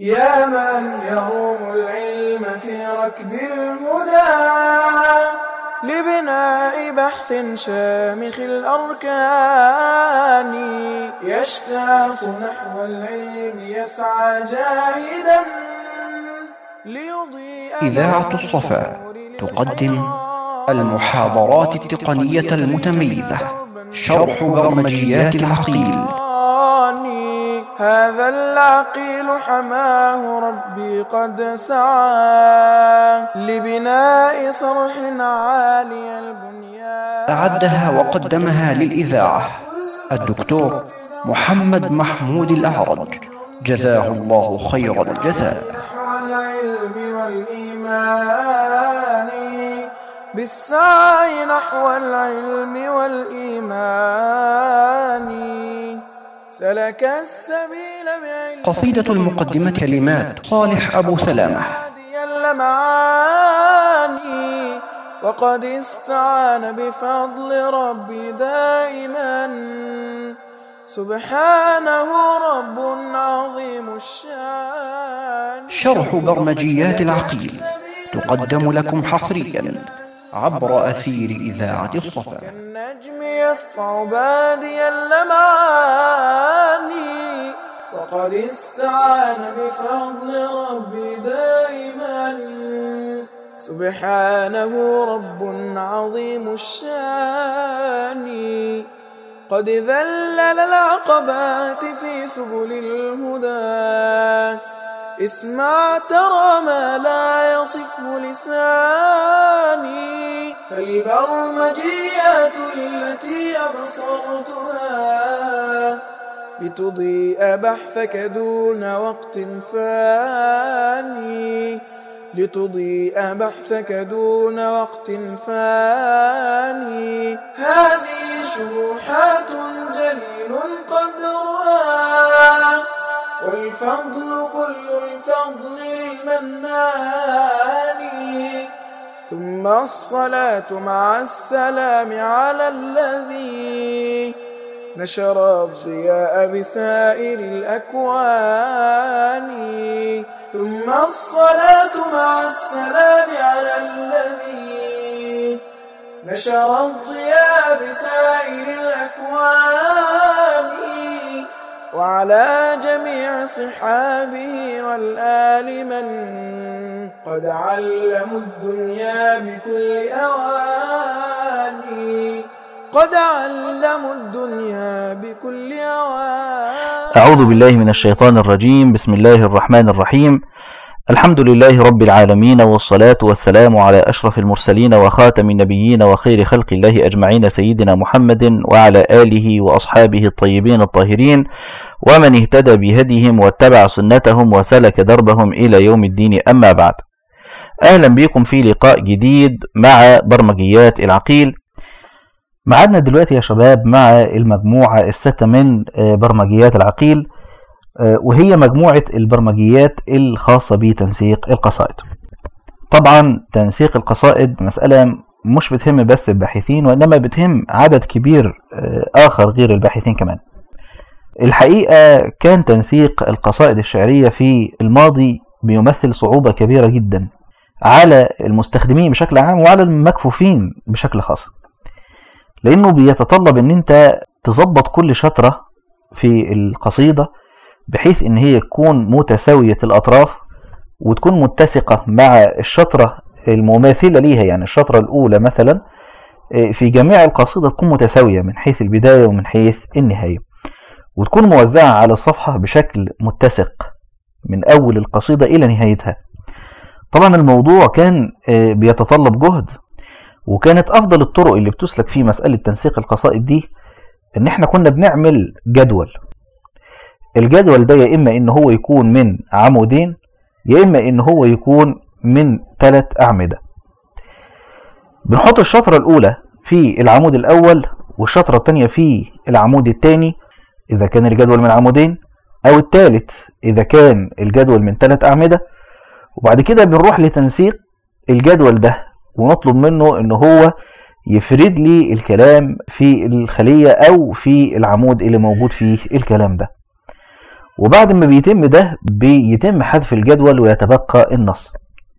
يا من يروم العلم في ركب الهدى لبناء بحث شامخ الأركان يشتاق نحو العلم يسعى جاهدا ليضيء إذاعة الصفا تقدم المحاضرات التقنية المتميزة شرح برمجيات العقيل هذا العقيل حماه ربي قد سعى لبناء صرح عالي البنيان أعدها وقدمها للإذاعة الدكتور محمد محمود الأعرج جزاه الله خير الجزاء نحو العلم والإيمان بالسعي نحو العلم والإيمان سلك السبيل بعلم قصيدة المقدمة كلمات صالح أبو سلامة هادي اللمعاني وقد استعان بفضل ربي دائما سبحانه رب عظيم الشان شرح برمجيات العقيل تقدم لكم حصريا عبر أثير إذاعة الصفا كالنجم يسطع بادي اللمعاني وقد استعان بفضل ربي دائما سبحانه رب عظيم الشان قد ذلل العقبات في سبل الهدى اسمع ترى ما لا يصفه لساني فالبرمجيات التي أبصرتها لتضيء بحثك دون وقت فاني لتضيء بحثك دون وقت فاني هذه شروحات جليل قدرها والفضل كل الفضل للمنان ثم الصلاة مع السلام على الذي نشر الضياء بسائر الأكوان ثم الصلاة مع السلام على الذي نشر الضياء بسائر الأكوان وعلى جميع صحابه والآل من قد علموا الدنيا بكل أواني قد علموا الدنيا بكل أواني أعوذ بالله من الشيطان الرجيم بسم الله الرحمن الرحيم الحمد لله رب العالمين والصلاة والسلام على أشرف المرسلين وخاتم النبيين وخير خلق الله أجمعين سيدنا محمد وعلى آله وأصحابه الطيبين الطاهرين ومن اهتدى بهديهم واتبع سنتهم وسلك دربهم إلى يوم الدين أما بعد أهلا بكم في لقاء جديد مع برمجيات العقيل معادنا دلوقتي يا شباب مع المجموعة الستة من برمجيات العقيل وهي مجموعة البرمجيات الخاصة بتنسيق القصائد طبعا تنسيق القصائد مسألة مش بتهم بس الباحثين وإنما بتهم عدد كبير آخر غير الباحثين كمان الحقيقة كان تنسيق القصائد الشعرية في الماضي بيمثل صعوبة كبيرة جدا على المستخدمين بشكل عام وعلى المكفوفين بشكل خاص لأنه بيتطلب أن أنت تظبط كل شطرة في القصيدة بحيث أن هي تكون متساوية الأطراف وتكون متسقة مع الشطرة المماثلة ليها يعني الشطرة الأولى مثلا في جميع القصيدة تكون متساوية من حيث البداية ومن حيث النهاية وتكون موزعة على الصفحة بشكل متسق من أول القصيدة إلى نهايتها طبعا الموضوع كان بيتطلب جهد وكانت أفضل الطرق اللي بتسلك في مسألة تنسيق القصائد دي إن إحنا كنا بنعمل جدول الجدول ده يا إما إن هو يكون من عمودين يا إما إن هو يكون من ثلاث أعمدة بنحط الشطرة الأولى في العمود الأول والشطرة الثانية في العمود الثاني إذا كان الجدول من عمودين أو الثالث إذا كان الجدول من ثلاث أعمدة وبعد كده بنروح لتنسيق الجدول ده ونطلب منه إن هو يفرد لي الكلام في الخلية أو في العمود اللي موجود فيه الكلام ده وبعد ما بيتم ده بيتم حذف الجدول ويتبقى النص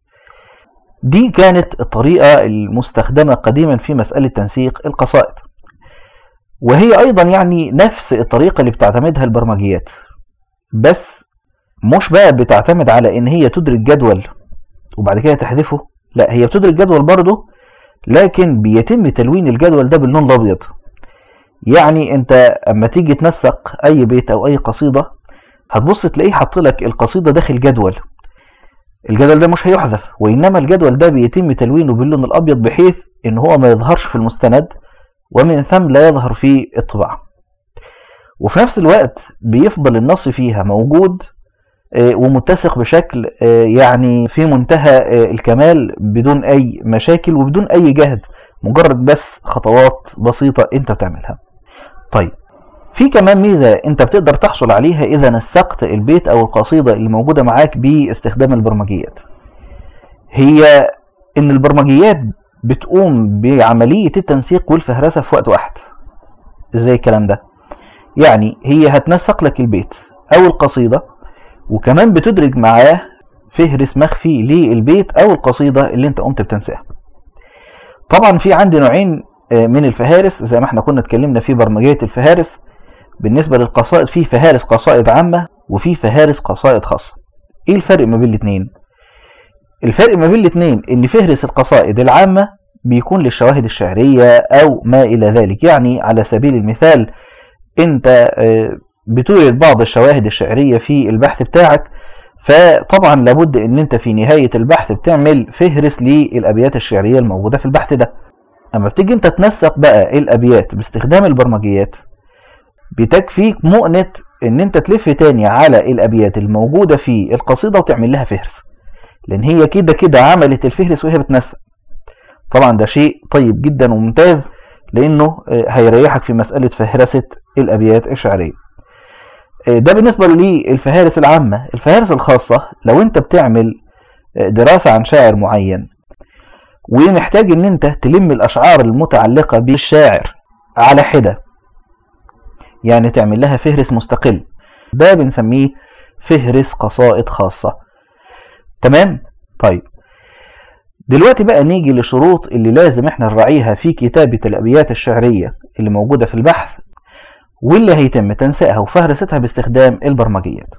دي كانت الطريقة المستخدمة قديما في مسألة تنسيق القصائد وهي أيضا يعني نفس الطريقة اللي بتعتمدها البرمجيات بس مش بقى بتعتمد على ان هي تدرك جدول وبعد كده تحذفه لا هي بتدرك جدول برضه لكن بيتم تلوين الجدول ده باللون الابيض يعني انت اما تيجي تنسق اي بيت او اي قصيده هتبص تلاقيه حاط لك القصيده داخل جدول الجدول ده مش هيحذف وانما الجدول ده بيتم تلوينه باللون الابيض بحيث ان هو ما يظهرش في المستند ومن ثم لا يظهر في الطباعه وفي نفس الوقت بيفضل النص فيها موجود آه، ومتسق بشكل آه، يعني في منتهى آه، الكمال بدون اي مشاكل وبدون اي جهد مجرد بس خطوات بسيطة انت بتعملها طيب في كمان ميزة انت بتقدر تحصل عليها اذا نسقت البيت او القصيدة اللي موجودة معاك باستخدام البرمجيات هي ان البرمجيات بتقوم بعملية التنسيق والفهرسة في وقت واحد ازاي الكلام ده يعني هي هتنسق لك البيت او القصيدة وكمان بتدرج معاه فهرس مخفي للبيت او القصيدة اللي انت قمت بتنساها طبعا في عندي نوعين آه، من الفهارس زي ما احنا كنا اتكلمنا في برمجية الفهارس بالنسبة للقصائد في فهارس قصائد عامة وفي فهارس قصائد خاصة ايه الفرق ما بين الاتنين الفرق ما بين الاتنين ان فهرس القصائد العامة بيكون للشواهد الشعرية او ما الى ذلك يعني على سبيل المثال انت آه، بتورد بعض الشواهد الشعرية في البحث بتاعك فطبعا لابد ان انت في نهاية البحث بتعمل فهرس للابيات الشعرية الموجودة في البحث ده اما بتيجي انت تنسق بقى الابيات باستخدام البرمجيات بتكفيك مؤنة ان انت تلف تاني على الابيات الموجودة في القصيدة وتعمل لها فهرس لان هي كده كده عملت الفهرس وهي بتنسق طبعا ده شيء طيب جدا وممتاز لانه آه، هيريحك في مسألة فهرسة الابيات الشعرية آه، ده بالنسبة للفهارس العامة الفهارس الخاصة لو انت بتعمل آه، دراسة عن شاعر معين ومحتاج ان انت تلم الاشعار المتعلقة بالشاعر على حدة يعني تعمل لها فهرس مستقل ده بنسميه فهرس قصائد خاصة تمام طيب دلوقتي بقى نيجي لشروط اللي لازم احنا نراعيها في كتابة الابيات الشعرية اللي موجودة في البحث واللي هيتم تنسيقها وفهرستها باستخدام البرمجيات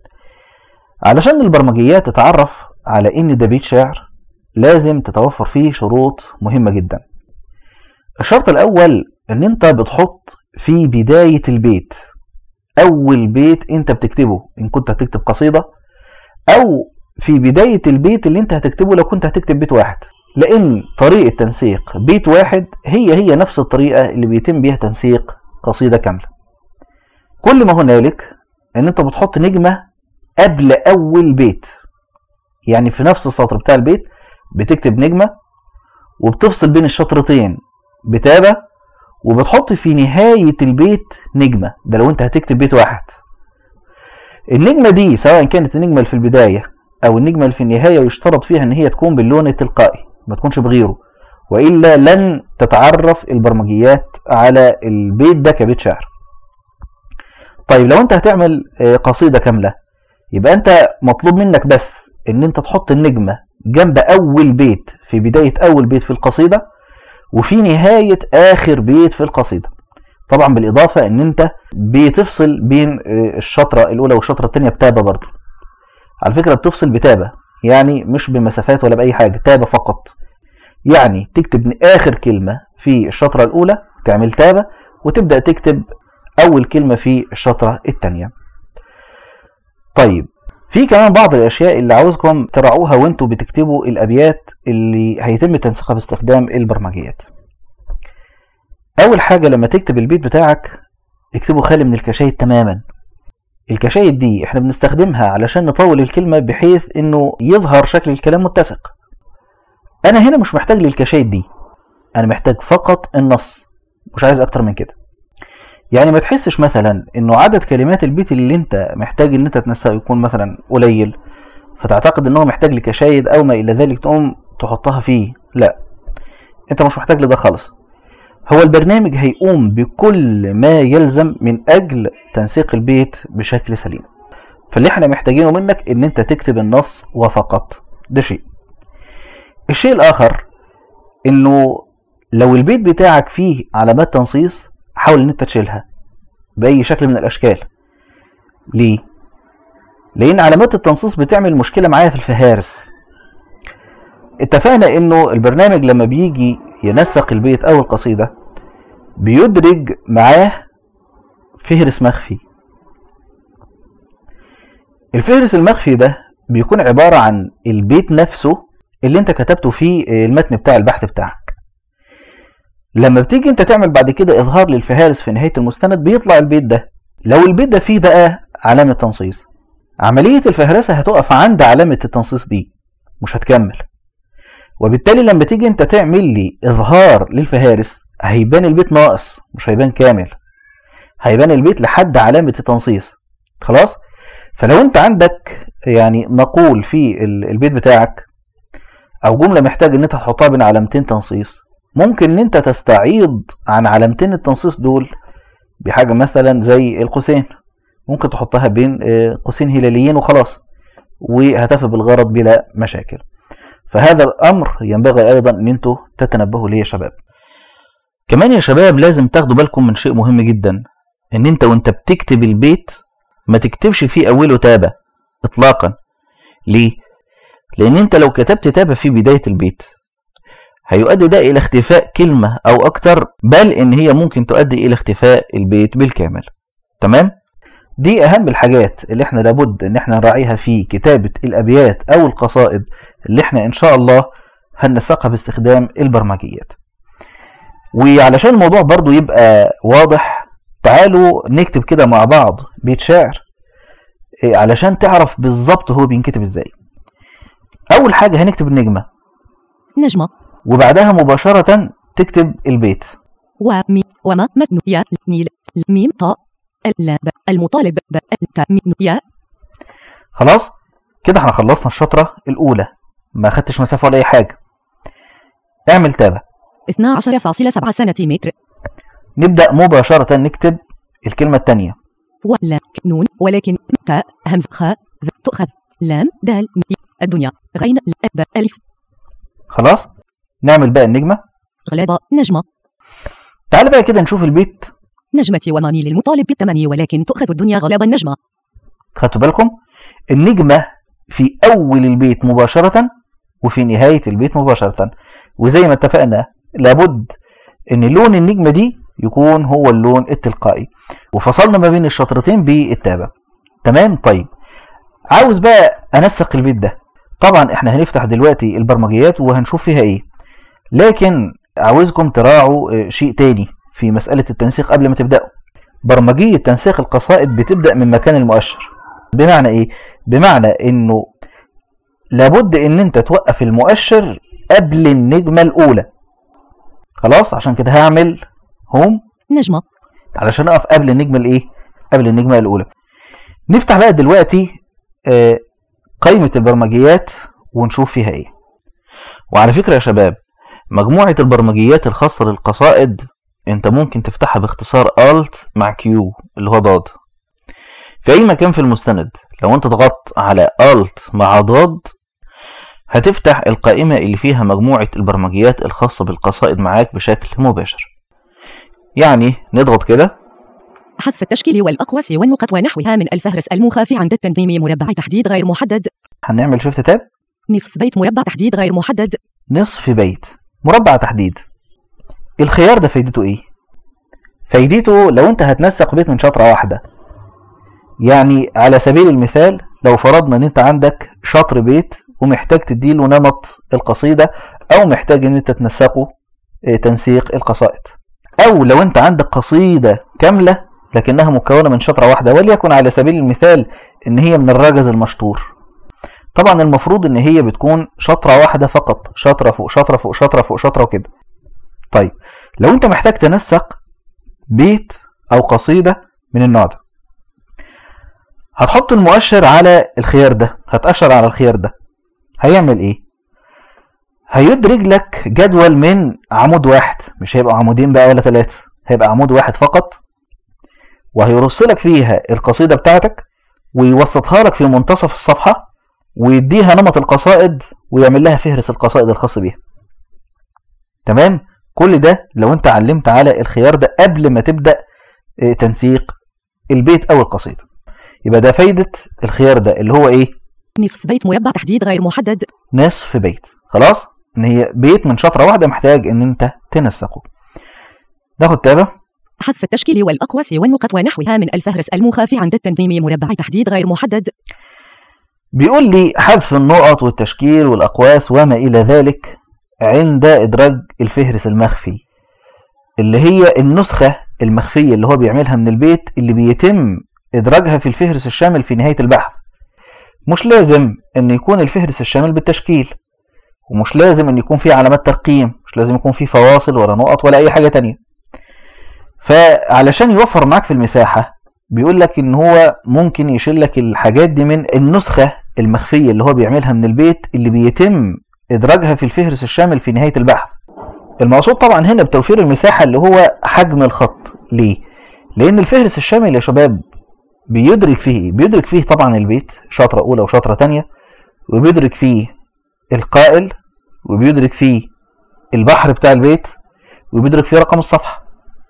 علشان البرمجيات تتعرف على ان ده بيت شعر لازم تتوفر فيه شروط مهمة جدا الشرط الاول ان انت بتحط في بداية البيت اول بيت انت بتكتبه ان كنت هتكتب قصيدة او في بداية البيت اللي انت هتكتبه لو كنت هتكتب بيت واحد لان طريقة تنسيق بيت واحد هي هي نفس الطريقة اللي بيتم بيها تنسيق قصيدة كاملة كل ما هنالك ان انت بتحط نجمة قبل اول بيت يعني في نفس السطر بتاع البيت بتكتب نجمة وبتفصل بين الشطرتين بتابة وبتحط في نهاية البيت نجمة ده لو انت هتكتب بيت واحد النجمة دي سواء كانت النجمة اللي في البداية او النجمة اللي في النهاية يشترط فيها ان هي تكون باللون التلقائي ما تكونش بغيره وإلا لن تتعرف البرمجيات على البيت ده كبيت شعر طيب لو انت هتعمل آه، قصيدة كاملة يبقى انت مطلوب منك بس ان انت تحط النجمة جنب اول بيت في بداية اول بيت في القصيدة وفي نهاية اخر بيت في القصيدة طبعا بالاضافة ان انت بتفصل بين آه، الشطرة الاولى والشطرة الثانية بتابة برضو على فكرة بتفصل بتابة يعني مش بمسافات ولا بأي حاجة تابة فقط يعني تكتب آخر كلمة في الشطرة الأولى تعمل تابة وتبدأ تكتب أول كلمة في الشطرة الثانية طيب في كمان بعض الأشياء اللي عاوزكم تراعوها وانتوا بتكتبوا الأبيات اللي هيتم تنسيقها باستخدام البرمجيات أول حاجة لما تكتب البيت بتاعك اكتبه خالي من الكشايد تماما الكشايد دي احنا بنستخدمها علشان نطول الكلمة بحيث انه يظهر شكل الكلام متسق انا هنا مش محتاج للكشايد دي انا محتاج فقط النص مش عايز اكتر من كده يعني ما تحسش مثلا انه عدد كلمات البيت اللي انت محتاج ان انت تنساه يكون مثلا قليل فتعتقد ان هو محتاج لكشايد او ما الى ذلك تقوم تحطها فيه لا انت مش محتاج لده خالص هو البرنامج هيقوم بكل ما يلزم من اجل تنسيق البيت بشكل سليم فاللي احنا محتاجينه منك ان انت تكتب النص وفقط ده شيء الشيء الاخر انه لو البيت بتاعك فيه علامات تنصيص حاول ان انت تشيلها باي شكل من الاشكال ليه لان علامات التنصيص بتعمل مشكله معايا في الفهارس اتفقنا انه البرنامج لما بيجي ينسق البيت او القصيده بيدرج معاه فهرس مخفي الفهرس المخفي ده بيكون عبارة عن البيت نفسه اللي انت كتبته فيه المتن بتاع البحث بتاعك لما بتيجي انت تعمل بعد كده اظهار للفهارس في نهاية المستند بيطلع البيت ده لو البيت ده فيه بقى علامة تنصيص عملية الفهرسة هتقف عند علامة التنصيص دي مش هتكمل وبالتالي لما تيجي انت تعمل لي اظهار للفهارس هيبان البيت ناقص مش هيبان كامل هيبان البيت لحد علامة التنصيص خلاص فلو انت عندك يعني مقول في البيت بتاعك او جملة محتاج ان انت تحطها بين علامتين تنصيص ممكن ان انت تستعيض عن علامتين التنصيص دول بحاجة مثلا زي القوسين ممكن تحطها بين قوسين هلاليين وخلاص وهتفي بالغرض بلا مشاكل فهذا الامر ينبغي ايضا ان انتوا تتنبهوا ليه يا شباب كمان يا شباب لازم تاخدوا بالكم من شيء مهم جدا ان انت وانت بتكتب البيت ما تكتبش فيه اوله تابة اطلاقا ليه لان انت لو كتبت تابة في بداية البيت هيؤدي ده الى اختفاء كلمة او اكتر بل ان هي ممكن تؤدي الى اختفاء البيت بالكامل تمام دي اهم الحاجات اللي احنا لابد ان احنا نراعيها في كتابة الابيات او القصائد اللي احنا ان شاء الله هننسقها باستخدام البرمجيات وعلشان الموضوع برضو يبقى واضح تعالوا نكتب كده مع بعض بيت شعر علشان تعرف بالظبط هو بينكتب ازاي اول حاجة هنكتب النجمة نجمة وبعدها مباشرة تكتب البيت ومي وما مسن يا نيل ميم طاء ال ب المطالب ب التاء ميم يا خلاص كده احنا خلصنا الشطرة الاولى ما خدتش مسافة ولا اي حاجة اعمل تابة 12.7 سنتيمتر نبدأ مباشرة نكتب الكلمة الثانية ولا نون ولكن تاء همز خاء ذ تؤخذ لام دال م الدنيا غين ب ألف خلاص نعمل بقى النجمة غلابة نجمة تعال بقى كده نشوف البيت نجمتي وماني للمطالب بالثمانية ولكن تؤخذ الدنيا غلابة النجمة خدتوا بالكم النجمة في أول البيت مباشرة وفي نهاية البيت مباشرة وزي ما اتفقنا لابد ان لون النجمة دي يكون هو اللون التلقائي وفصلنا ما بين الشطرتين بالتابة تمام طيب عاوز بقى انسق البيت ده طبعا احنا هنفتح دلوقتي البرمجيات وهنشوف فيها ايه لكن عاوزكم تراعوا شيء تاني في مسألة التنسيق قبل ما تبدأوا برمجية تنسيق القصائد بتبدأ من مكان المؤشر بمعنى ايه بمعنى انه لابد ان انت توقف المؤشر قبل النجمة الاولى خلاص عشان كده هعمل هوم نجمة علشان اقف قبل النجمة الايه قبل النجمة الاولى نفتح بقى دلوقتي آه قائمة البرمجيات ونشوف فيها ايه وعلى فكرة يا شباب مجموعة البرمجيات الخاصة للقصائد انت ممكن تفتحها باختصار Alt مع Q اللي هو ضاد في اي مكان في المستند لو انت ضغطت على Alt مع ضاد هتفتح القائمة اللي فيها مجموعة البرمجيات الخاصة بالقصائد معاك بشكل مباشر يعني نضغط كده حذف التشكيل والأقواس والنقط ونحوها من الفهرس المخافي عند التنظيم مربع تحديد غير محدد هنعمل شيفت تاب نصف بيت مربع تحديد غير محدد نصف بيت مربع تحديد الخيار ده فايدته ايه فايدته لو انت هتنسق بيت من شطرة واحدة يعني على سبيل المثال لو فرضنا ان انت عندك شطر بيت ومحتاج تديله نمط القصيدة او محتاج ان انت تنسقه تنسيق القصائد او لو انت عندك قصيدة كاملة لكنها مكونة من شطرة واحدة وليكن على سبيل المثال ان هي من الرجز المشطور طبعا المفروض ان هي بتكون شطرة واحدة فقط شطرة فوق شطرة فوق شطرة فوق شطرة وكده طيب لو انت محتاج تنسق بيت او قصيدة من النوع ده هتحط المؤشر على الخيار ده هتأشر على الخيار ده هيعمل ايه هيدرج لك جدول من عمود واحد مش هيبقى عمودين بقى ولا ثلاثة هيبقى عمود واحد فقط وهيرص لك فيها القصيدة بتاعتك ويوسطها لك في منتصف الصفحة ويديها نمط القصائد ويعمل لها فهرس القصائد الخاص بيها تمام كل ده لو انت علمت على الخيار ده قبل ما تبدأ اه، تنسيق البيت او القصيدة يبقى ده فايدة الخيار ده اللي هو ايه نصف بيت مربع تحديد غير محدد نصف بيت خلاص ان هي بيت من شطرة واحدة محتاج ان انت تنسقه ناخد تابة حذف التشكيل والأقواس والنقط ونحوها من الفهرس المخافي عند التنظيم مربع تحديد غير محدد بيقول لي حذف النقط والتشكيل والأقواس وما إلى ذلك عند إدراج الفهرس المخفي اللي هي النسخة المخفية اللي هو بيعملها من البيت اللي بيتم إدراجها في الفهرس الشامل في نهاية البحث مش لازم أن يكون الفهرس الشامل بالتشكيل ومش لازم أن يكون فيه علامات ترقيم مش لازم يكون فيه فواصل ولا نقط ولا أي حاجة تانية فعلشان يوفر معاك في المساحة بيقول لك ان هو ممكن يشيل لك الحاجات دي من النسخة المخفية اللي هو بيعملها من البيت اللي بيتم ادراجها في الفهرس الشامل في نهاية البحث المقصود طبعا هنا بتوفير المساحة اللي هو حجم الخط ليه لان الفهرس الشامل يا شباب بيدرك فيه إيه؟ بيدرك فيه طبعا البيت شطرة اولى وشطرة تانية وبيدرك فيه القائل وبيدرك فيه البحر بتاع البيت وبيدرك فيه رقم الصفحة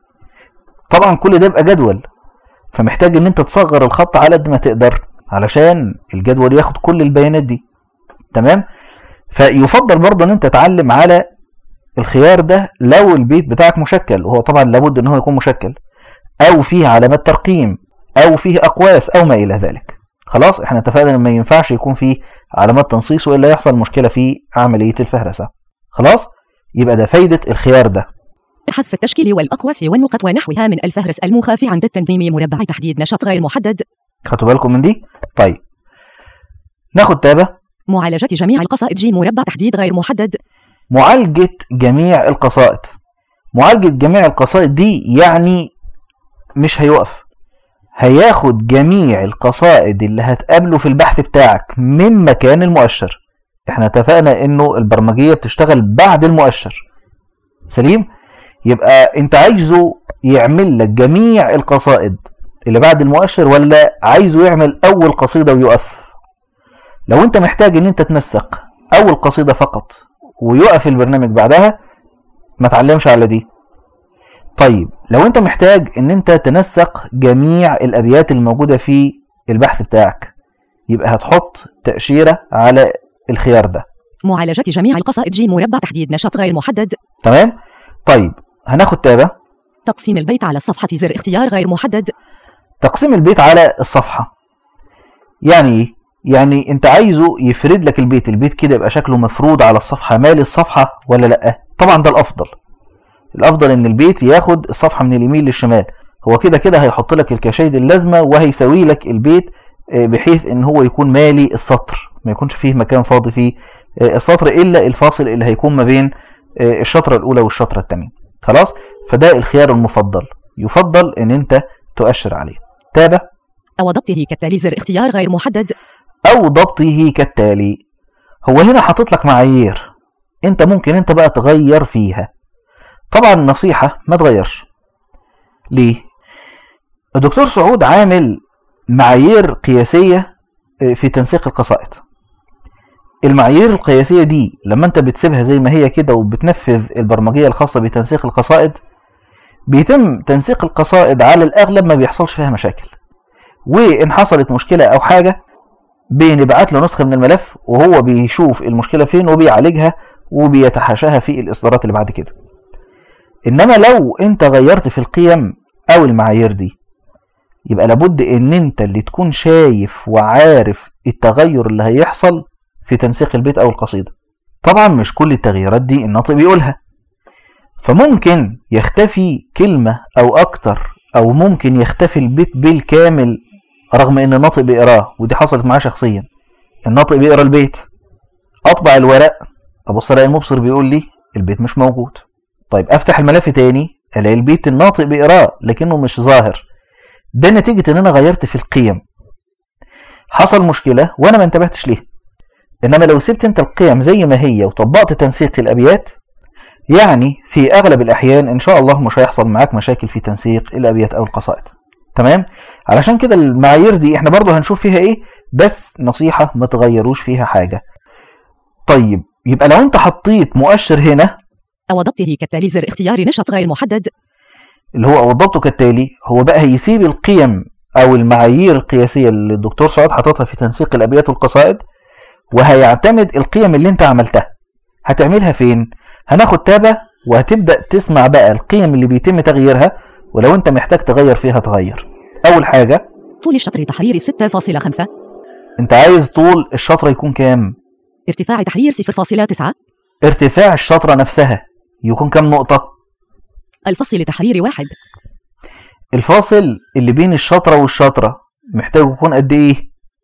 طبعا كل ده يبقى جدول فمحتاج ان انت تصغر الخط على قد ما تقدر علشان الجدول ياخد كل البيانات دي تمام فيفضل برضه ان انت تتعلم على الخيار ده لو البيت بتاعك مشكل وهو طبعا لابد ان هو يكون مشكل او فيه علامات ترقيم او فيه اقواس او ما الى ذلك خلاص احنا اتفقنا ان ما ينفعش يكون فيه علامات تنصيص والا يحصل مشكله في عمليه الفهرسه خلاص يبقى ده فايده الخيار ده حذف التشكيل والأقواس والنقط ونحوها من الفهرس المخافي عند التنظيم مربع تحديد نشاط غير محدد خدتوا بالكم من دي طيب ناخد تابه معالجة جميع القصائد جيم مربع تحديد غير محدد معالجة جميع القصائد معالجة جميع القصائد دي يعني مش هيوقف هياخد جميع القصائد اللي هتقابله في البحث بتاعك من مكان المؤشر احنا اتفقنا انه البرمجية بتشتغل بعد المؤشر سليم يبقى انت عايزه يعمل لك جميع القصائد اللي بعد المؤشر ولا عايزه يعمل اول قصيدة ويقف لو انت محتاج ان انت تنسق اول قصيدة فقط ويقف البرنامج بعدها ما تعلمش على دي طيب لو انت محتاج ان انت تنسق جميع الابيات الموجودة في البحث بتاعك يبقى هتحط تأشيرة على الخيار ده معالجة جميع القصائد جيم مربع تحديد نشاط غير محدد تمام طيب هناخد تابة تقسيم البيت على الصفحة زر اختيار غير محدد تقسيم البيت على الصفحة يعني ايه يعني انت عايزه يفرد لك البيت البيت كده يبقى شكله مفرود على الصفحة مالي الصفحة ولا لا طبعا ده الافضل الافضل ان البيت ياخد الصفحة من اليمين للشمال هو كده كده هيحط لك الكشايد اللازمة وهيسوي لك البيت آه، بحيث ان هو يكون مالي السطر ما يكونش فيه مكان فاضي فيه آه، السطر الا الفاصل اللي هيكون ما بين آه، الشطرة الاولى والشطرة الثانية خلاص فده الخيار المفضل يفضل ان انت تؤشر عليه تابع أو ضبطه كالتالي زر اختيار غير محدد او ضبطه كالتالي هو هنا حاطط لك معايير انت ممكن انت بقى تغير فيها طبعا النصيحة ما تغيرش ليه الدكتور سعود عامل معايير قياسية آه، في تنسيق القصائد المعايير القياسية دي لما انت بتسيبها زي ما هي كده وبتنفذ البرمجية الخاصة بتنسيق القصائد بيتم تنسيق القصائد على الأغلب ما بيحصلش فيها مشاكل وإن حصلت مشكلة أو حاجة بنبعت له نسخة من الملف وهو بيشوف المشكلة فين وبيعالجها وبيتحاشاها في الإصدارات اللي بعد كده إنما لو أنت غيرت في القيم أو المعايير دي يبقى لابد إن أنت اللي تكون شايف وعارف التغير اللي هيحصل في تنسيق البيت أو القصيدة طبعا مش كل التغييرات دي الناطق بيقولها فممكن يختفي كلمة أو أكتر أو ممكن يختفي البيت بالكامل رغم ان الناطق بيقراه ودي حصلت معاه شخصيا الناطق بيقرا البيت اطبع الورق ابص الاقي المبصر بيقول لي البيت مش موجود طيب افتح الملف تاني الاقي البيت الناطق بيقراه لكنه مش ظاهر ده نتيجة ان انا غيرت في القيم حصل مشكلة وانا ما انتبهتش ليها انما لو سبت انت القيم زي ما هي وطبقت تنسيق الابيات يعني في اغلب الاحيان ان شاء الله مش هيحصل معاك مشاكل في تنسيق الابيات او القصائد تمام علشان كده المعايير دي احنا برضو هنشوف فيها ايه بس نصيحة ما تغيروش فيها حاجة طيب يبقى لو انت حطيت مؤشر هنا أو ضبطه كالتالي زر اختيار نشاط غير محدد اللي هو وضبطه كالتالي هو بقى هيسيب القيم او المعايير القياسيه اللي الدكتور سعاد حاططها في تنسيق الابيات والقصائد وهيعتمد القيم اللي انت عملتها هتعملها فين هناخد تابه وهتبدا تسمع بقى القيم اللي بيتم تغييرها ولو انت محتاج تغير فيها تغير اول حاجه طول الشطر تحرير 6.5 انت عايز طول الشطره يكون كام ارتفاع تحرير 0.9 ارتفاع الشطره نفسها يكون كام نقطه الفصل تحرير واحد الفاصل اللي بين الشطره والشطره محتاج يكون قد ايه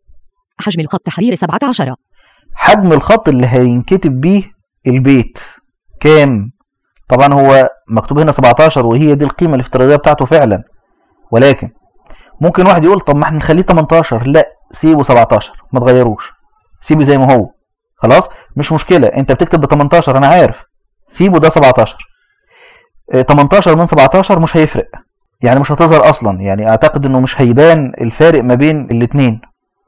حجم الخط تحرير 17 حجم الخط اللي هينكتب بيه البيت كام طبعا هو مكتوب هنا 17 وهي دي القيمة الافتراضية بتاعته فعلا ولكن ممكن واحد يقول طب ما احنا نخليه 18 لا سيبه 17 ما تغيروش سيبه زي ما هو خلاص مش مشكلة انت بتكتب ب 18 انا عارف سيبه ده 17 اه، 18 من 17 مش هيفرق يعني مش هتظهر اصلا يعني اعتقد انه مش هيبان الفارق ما بين الاتنين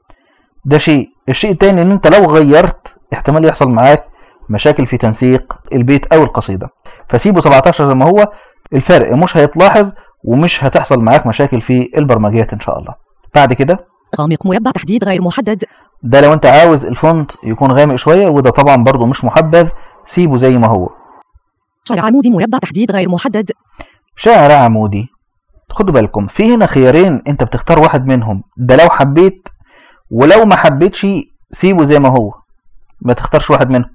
ده شيء الشيء التاني ان انت لو غيرت احتمال يحصل معاك مشاكل في تنسيق البيت او القصيدة فسيبه 17 زي ما هو الفرق مش هيتلاحظ ومش هتحصل معاك مشاكل في البرمجيات ان شاء الله بعد كده غامق مربع تحديد غير محدد ده لو انت عاوز الفونت يكون غامق شوية وده طبعا برضو مش محبذ سيبه زي ما هو شعر عمودي مربع تحديد غير محدد شعر عمودي خدوا بالكم في هنا خيارين انت بتختار واحد منهم ده لو حبيت ولو ما حبيتش سيبه زي ما هو ما تختارش واحد منهم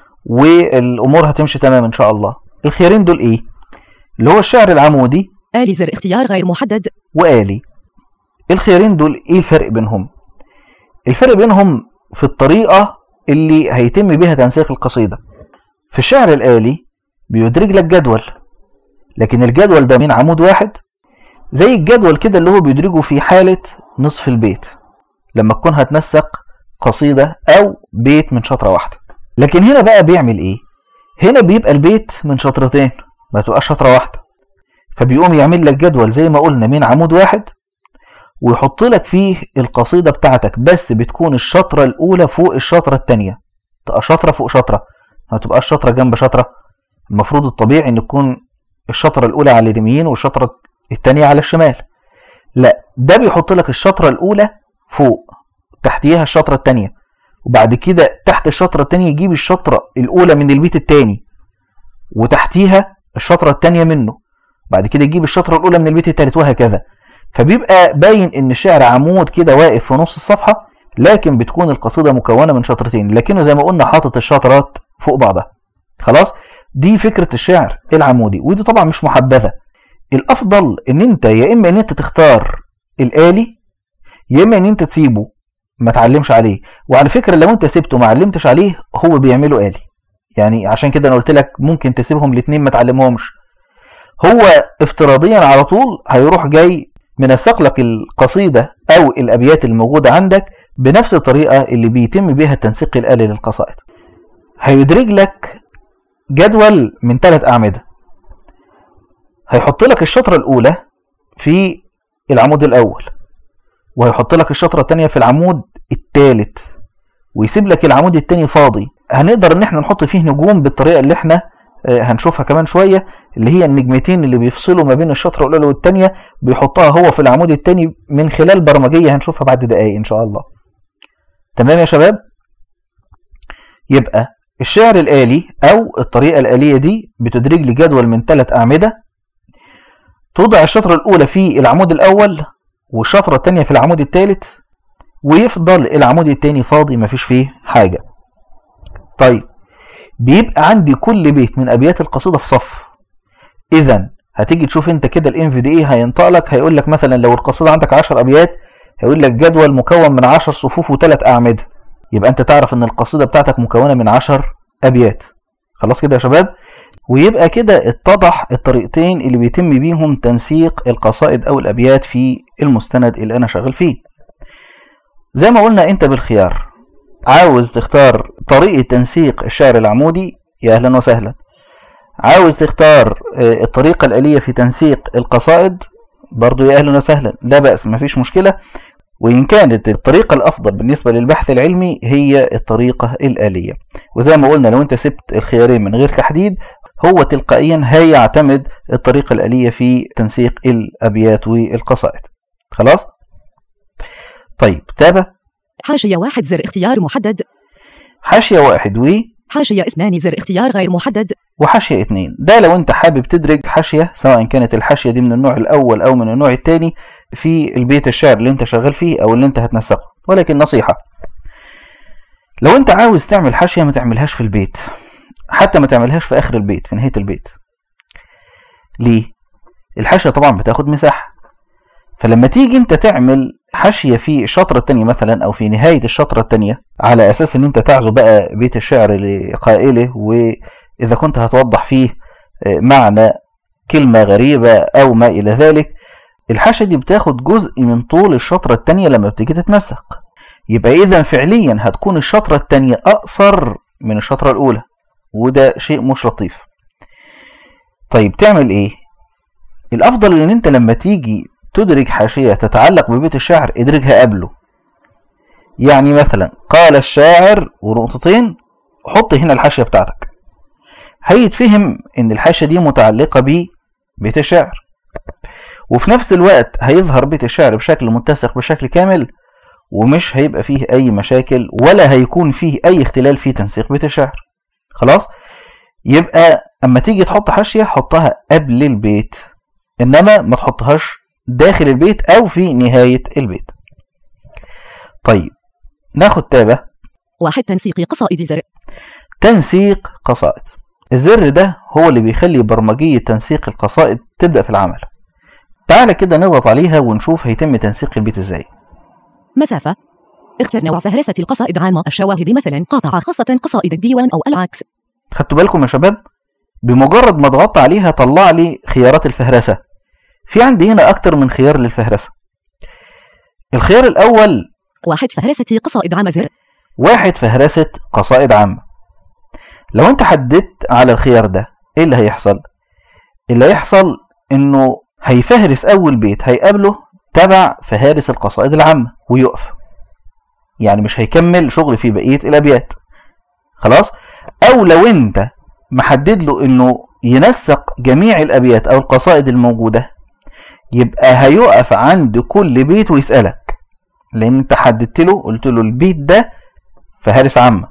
والامور هتمشي تمام ان شاء الله الخيارين دول ايه اللي هو الشعر العمودي آلي زر اختيار غير محدد وآلي الخيارين دول ايه الفرق بينهم الفرق بينهم في الطريقة اللي هيتم بها تنسيق القصيدة في الشعر الآلي بيدرج لك جدول لكن الجدول ده من عمود واحد زي الجدول كده اللي هو بيدرجه في حالة نصف البيت لما تكون هتنسق قصيدة أو بيت من شطرة واحدة لكن هنا بقى بيعمل إيه؟ هنا بيبقى البيت من شطرتين ما تبقاش شطرة واحدة فبيقوم يعمل لك جدول زي ما قلنا من عمود واحد ويحط لك فيه القصيدة بتاعتك بس بتكون الشطرة الأولى فوق الشطرة التانية تبقى شطرة فوق شطرة ما تبقاش شطرة جنب شطرة المفروض الطبيعي إن تكون الشطرة الأولى على اليمين والشطرة التانية على الشمال لا ده بيحط لك الشطرة الأولى فوق تحتيها الشطرة التانية وبعد كده تحت الشطرة التانية يجيب الشطرة الأولى من البيت التاني وتحتيها الشطرة التانية منه بعد كده يجيب الشطرة الأولى من البيت التالت وهكذا فبيبقى باين إن الشعر عمود كده واقف في نص الصفحة لكن بتكون القصيدة مكونة من شطرتين لكنه زي ما قلنا حاطط الشطرات فوق بعضها خلاص دي فكرة الشعر العمودي ودي طبعا مش محبذة الأفضل إن أنت يا إما إن أنت تختار الآلي يا إما إن أنت تسيبه ما تعلمش عليه وعلى فكرة لو أنت سبته ما علمتش عليه هو بيعمله آلي يعني عشان كده أنا قلت لك ممكن تسيبهم الاتنين ما تعلمهمش هو افتراضيا على طول هيروح جاي منسق لك القصيدة أو الأبيات الموجودة عندك بنفس الطريقة اللي بيتم بها التنسيق الآلي للقصائد هيدرج لك جدول من ثلاث أعمدة هيحط لك الشطرة الأولى في العمود الأول وهيحط لك الشطرة الثانية في العمود الثالث ويسيب لك العمود الثاني فاضي هنقدر ان احنا نحط فيه نجوم بالطريقة اللي احنا آه، هنشوفها كمان شوية اللي هي النجمتين اللي بيفصلوا ما بين الشطرة الأولى والثانية بيحطها هو في العمود الثاني من خلال برمجية هنشوفها بعد دقايق إن شاء الله تمام يا شباب يبقى الشعر الآلي أو الطريقة الآلية دي بتدرج لي جدول من ثلاث أعمدة توضع الشطرة الأولى في العمود الأول والشطرة الثانية في العمود الثالث ويفضل العمود الثاني فاضي مفيش فيه حاجة طيب بيبقى عندي كل بيت من أبيات القصيدة في صف إذا هتيجي تشوف أنت كده الام في دي ايه هينطق لك هيقول لك مثلا لو القصيدة عندك 10 أبيات هيقول لك جدول مكون من 10 صفوف وثلاث أعمدة يبقى أنت تعرف إن القصيدة بتاعتك مكونة من 10 أبيات خلاص كده يا شباب ويبقى كده اتضح الطريقتين اللي بيتم بيهم تنسيق القصائد أو الأبيات في المستند اللي أنا شغال فيه زي ما قلنا أنت بالخيار عاوز تختار طريقة تنسيق الشعر العمودي يا أهلا وسهلا عاوز تختار آه، الطريقة الآلية في تنسيق القصائد برضو يا أهلا وسهلا لا بأس مفيش مشكلة وإن كانت الطريقة الأفضل بالنسبة للبحث العلمي هي الطريقة الآلية وزي ما قلنا لو أنت سبت الخيارين من غير تحديد هو تلقائيا هيعتمد الطريقة الآلية في تنسيق الأبيات والقصائد خلاص؟ طيب تابع حاشية واحد زر اختيار محدد حاشية واحد و حاشية اثنان زر اختيار غير محدد وحاشية اتنين ده لو انت حابب تدرج حاشية سواء كانت الحاشية دي من النوع الأول أو من النوع الثاني في البيت الشعر اللي انت شغال فيه أو اللي انت هتنسقه ولكن نصيحة لو انت عاوز تعمل حاشية ما تعملهاش في البيت حتى ما تعملهاش في آخر البيت في نهاية البيت ليه؟ الحاشية طبعا بتاخد مساحة فلما تيجي انت تعمل حاشية في الشطرة التانية مثلا أو في نهاية الشطرة التانية على أساس إن أنت تعزو بقى بيت الشعر لقائله وإذا كنت هتوضح فيه معنى كلمة غريبة أو ما إلى ذلك الحاشية دي بتاخد جزء من طول الشطرة التانية لما بتيجي تتنسق يبقى إذا فعليا هتكون الشطرة التانية أقصر من الشطرة الأولى وده شيء مش لطيف طيب تعمل إيه؟ الأفضل إن أنت لما تيجي تدرج حاشية تتعلق ببيت الشعر ادرجها قبله يعني مثلا قال الشاعر ونقطتين حط هنا الحاشية بتاعتك هيتفهم ان الحاشية دي متعلقة ببيت الشعر وفي نفس الوقت هيظهر بيت الشعر بشكل متسق بشكل كامل ومش هيبقى فيه اي مشاكل ولا هيكون فيه اي اختلال في تنسيق بيت الشعر خلاص يبقى اما تيجي تحط حاشية حطها قبل البيت انما ما تحطهاش داخل البيت او في نهاية البيت طيب ناخد تابة واحد تنسيق قصائد زر تنسيق قصائد الزر ده هو اللي بيخلي برمجية تنسيق القصائد تبدأ في العمل تعالى كده نضغط عليها ونشوف هيتم تنسيق البيت ازاي مسافة اختر نوع فهرسة القصائد عامة الشواهد مثلا قاطعة خاصة قصائد الديوان أو العكس خدتوا بالكم يا شباب بمجرد ما ضغطت عليها طلع لي خيارات الفهرسة في عندي هنا أكتر من خيار للفهرسة الخيار الأول واحد فهرسة قصائد عامة زر واحد فهرسة قصائد عامة لو انت حددت على الخيار ده ايه اللي هيحصل اللي هيحصل انه هيفهرس اول بيت هيقابله تبع فهارس القصائد العامة ويقف يعني مش هيكمل شغل في بقية الابيات خلاص او لو انت محدد له انه ينسق جميع الابيات او القصائد الموجودة يبقى هيقف عند كل بيت ويسألك لان انت حددت له قلت له البيت ده فهارس عامة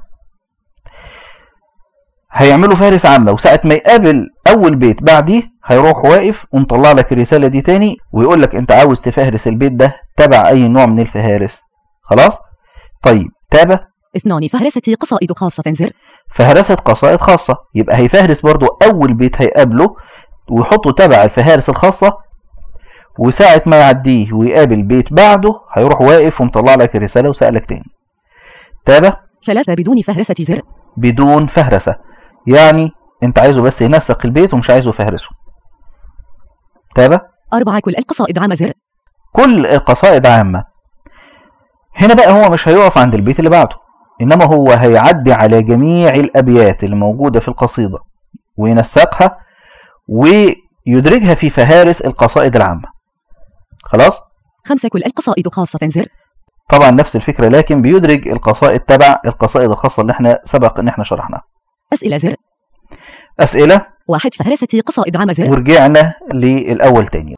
هيعملوا فارس عامة وساعة ما يقابل أول بيت بعديه هيروح واقف ومطلع لك الرسالة دي تاني ويقول لك أنت عاوز تفهرس البيت ده تبع أي نوع من الفهارس خلاص؟ طيب تابع اثنان فهرسة قصائد خاصة زر فهرسة قصائد خاصة يبقى هيفهرس برضو أول بيت هيقابله ويحطه تبع الفهارس الخاصة وساعة ما يعديه ويقابل بيت بعده هيروح واقف ومطلع لك الرسالة وسألك تاني تابع ثلاثة بدون فهرسة زر بدون فهرسة يعني انت عايزه بس ينسق البيت ومش عايزه يفهرسه تابع أربعة كل القصائد عامة زر كل القصائد عامة هنا بقى هو مش هيقف عند البيت اللي بعده إنما هو هيعدي على جميع الأبيات اللي موجودة في القصيدة وينسقها ويدرجها في فهارس القصائد العامة خلاص خمسة كل القصائد خاصة زر طبعا نفس الفكرة لكن بيدرج القصائد تبع القصائد الخاصة اللي احنا سبق ان احنا شرحناها أسئلة زر أسئلة واحد فهرسة قصائد عامة زر ورجعنا للأول تاني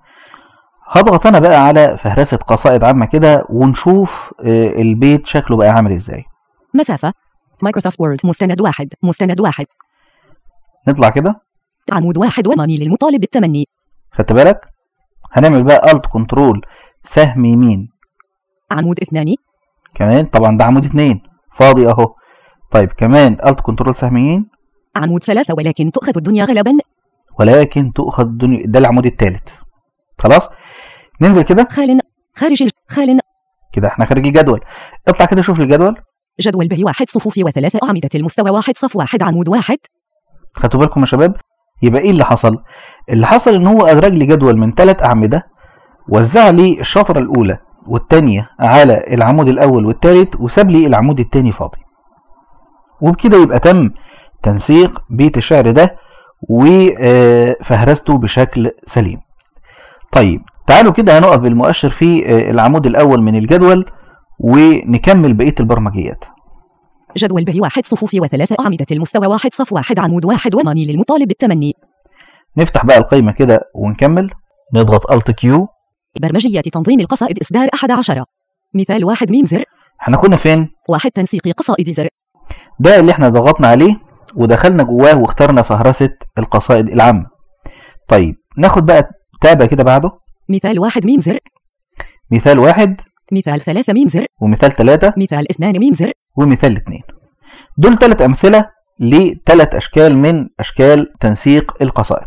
هضغط أنا بقى على فهرسة قصائد عامة كده ونشوف آه، البيت شكله بقى عامل إزاي مسافة مايكروسوفت وورد مستند واحد مستند واحد نطلع كده عمود واحد وماني للمطالب بالتمني خدت بالك هنعمل بقى ألت كنترول سهم يمين عمود اثنان كمان طبعا ده عمود اتنين فاضي أهو طيب كمان ألت كنترول سهم يمين عمود ثلاثة ولكن تؤخذ الدنيا غلبا ولكن تؤخذ الدنيا ده العمود الثالث خلاص ننزل كده خال خارج الج- خال كده احنا خارج الجدول اطلع كده شوف الجدول جدول به واحد صفوف وثلاثة أعمدة المستوى واحد صف واحد عمود واحد خدتوا بالكم يا شباب يبقى ايه اللي حصل اللي حصل ان هو ادرج لي جدول من ثلاث اعمده وزع لي الشطره الاولى والثانيه على العمود الاول والثالث وساب لي العمود الثاني فاضي وبكده يبقى تم تنسيق بيت الشعر ده وفهرسته بشكل سليم طيب تعالوا كده هنقف بالمؤشر في آه، العمود الأول من الجدول ونكمل بقية البرمجيات جدول به واحد صفوف وثلاثة أعمدة المستوى واحد صف واحد عمود واحد وماني للمطالب بالتمني نفتح بقى القائمة كده ونكمل نضغط Alt Q برمجية تنظيم القصائد إصدار أحد عشر مثال واحد ميم زر احنا كنا فين؟ واحد تنسيق قصائد زر ده اللي احنا ضغطنا عليه ودخلنا جواه واخترنا فهرسة القصائد العامة طيب ناخد بقى تابة كده بعده مثال واحد ميم زر مثال واحد مثال ثلاثة ميم زر ومثال ثلاثة مثال اثنان ميم زر ومثال اثنين دول ثلاث أمثلة لثلاث أشكال من أشكال تنسيق القصائد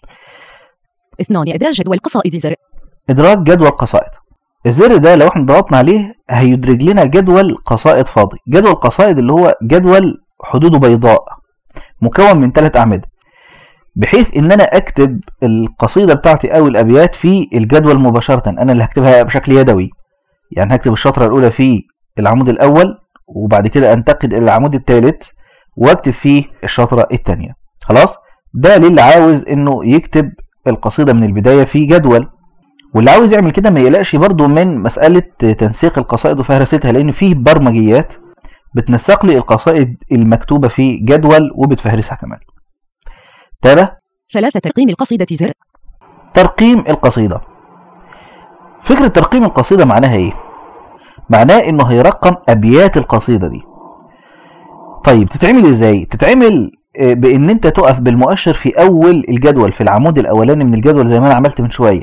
اثنان إدراج جدول قصائد زر إدراك جدول قصائد الزر ده لو احنا ضغطنا عليه هيدرج لنا جدول قصائد فاضي جدول قصائد اللي هو جدول حدوده بيضاء مكون من ثلاث أعمدة بحيث ان انا اكتب القصيدة بتاعتي او الابيات في الجدول مباشرة انا اللي هكتبها بشكل يدوي يعني هكتب الشطرة الاولى في العمود الاول وبعد كده انتقل الى العمود الثالث واكتب فيه الشطرة الثانية خلاص ده للي عاوز انه يكتب القصيدة من البداية في جدول واللي عاوز يعمل كده ما يقلقش برضو من مسألة تنسيق القصائد وفهرستها لأن فيه برمجيات بتنسق لي القصائد المكتوبة في جدول وبتفهرسها كمان تابع ثلاثة ترقيم القصيدة زر ترقيم القصيدة فكرة ترقيم القصيدة معناها ايه؟ معناه انه هيرقم ابيات القصيدة دي طيب تتعمل ازاي؟ تتعمل آه، بان انت تقف بالمؤشر في اول الجدول في العمود الاولاني من الجدول زي ما انا عملت من شوية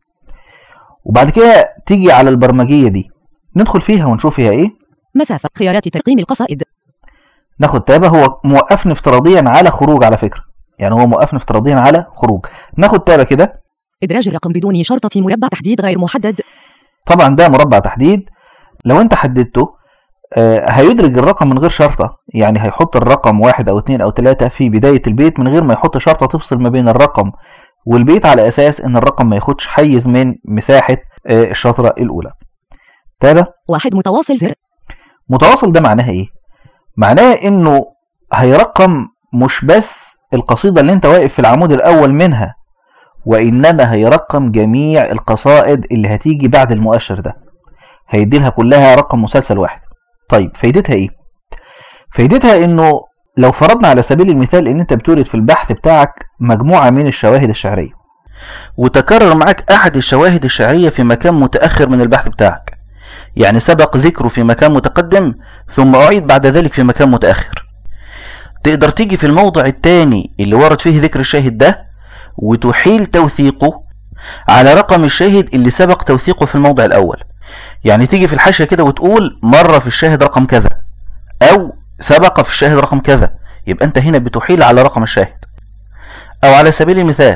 وبعد كده تيجي على البرمجية دي ندخل فيها ونشوف فيها ايه مسافة خيارات ترقيم القصائد ناخد تابة هو موقفني افتراضيا على خروج على فكرة يعني هو موقفني افتراضيا على خروج ناخد تابة كده إدراج الرقم بدون شرطة مربع تحديد غير محدد طبعا ده مربع تحديد لو انت حددته آه، هيدرج الرقم من غير شرطة يعني هيحط الرقم واحد او اتنين او تلاتة في بداية البيت من غير ما يحط شرطة تفصل ما بين الرقم والبيت على اساس ان الرقم ما ياخدش حيز من مساحة آه، الشطرة الاولى تابع واحد متواصل زر متواصل ده معناها ايه معناه انه هيرقم مش بس القصيدة اللي انت واقف في العمود الاول منها وانما هيرقم جميع القصائد اللي هتيجي بعد المؤشر ده هيدي لها كلها رقم مسلسل واحد طيب فايدتها ايه فايدتها انه لو فرضنا على سبيل المثال ان انت بتورد في البحث بتاعك مجموعة من الشواهد الشعرية وتكرر معك احد الشواهد الشعرية في مكان متأخر من البحث بتاعك يعني سبق ذكره في مكان متقدم ثم أعيد بعد ذلك في مكان متأخر تقدر تيجي في الموضع الثاني اللي ورد فيه ذكر الشاهد ده وتحيل توثيقه على رقم الشاهد اللي سبق توثيقه في الموضع الأول يعني تيجي في الحاشية كده وتقول مرة في الشاهد رقم كذا أو سبق في الشاهد رقم كذا يبقى أنت هنا بتحيل على رقم الشاهد أو على سبيل المثال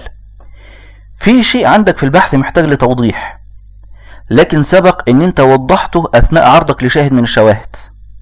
في شيء عندك في البحث محتاج لتوضيح لكن سبق ان انت وضحته اثناء عرضك لشاهد من الشواهد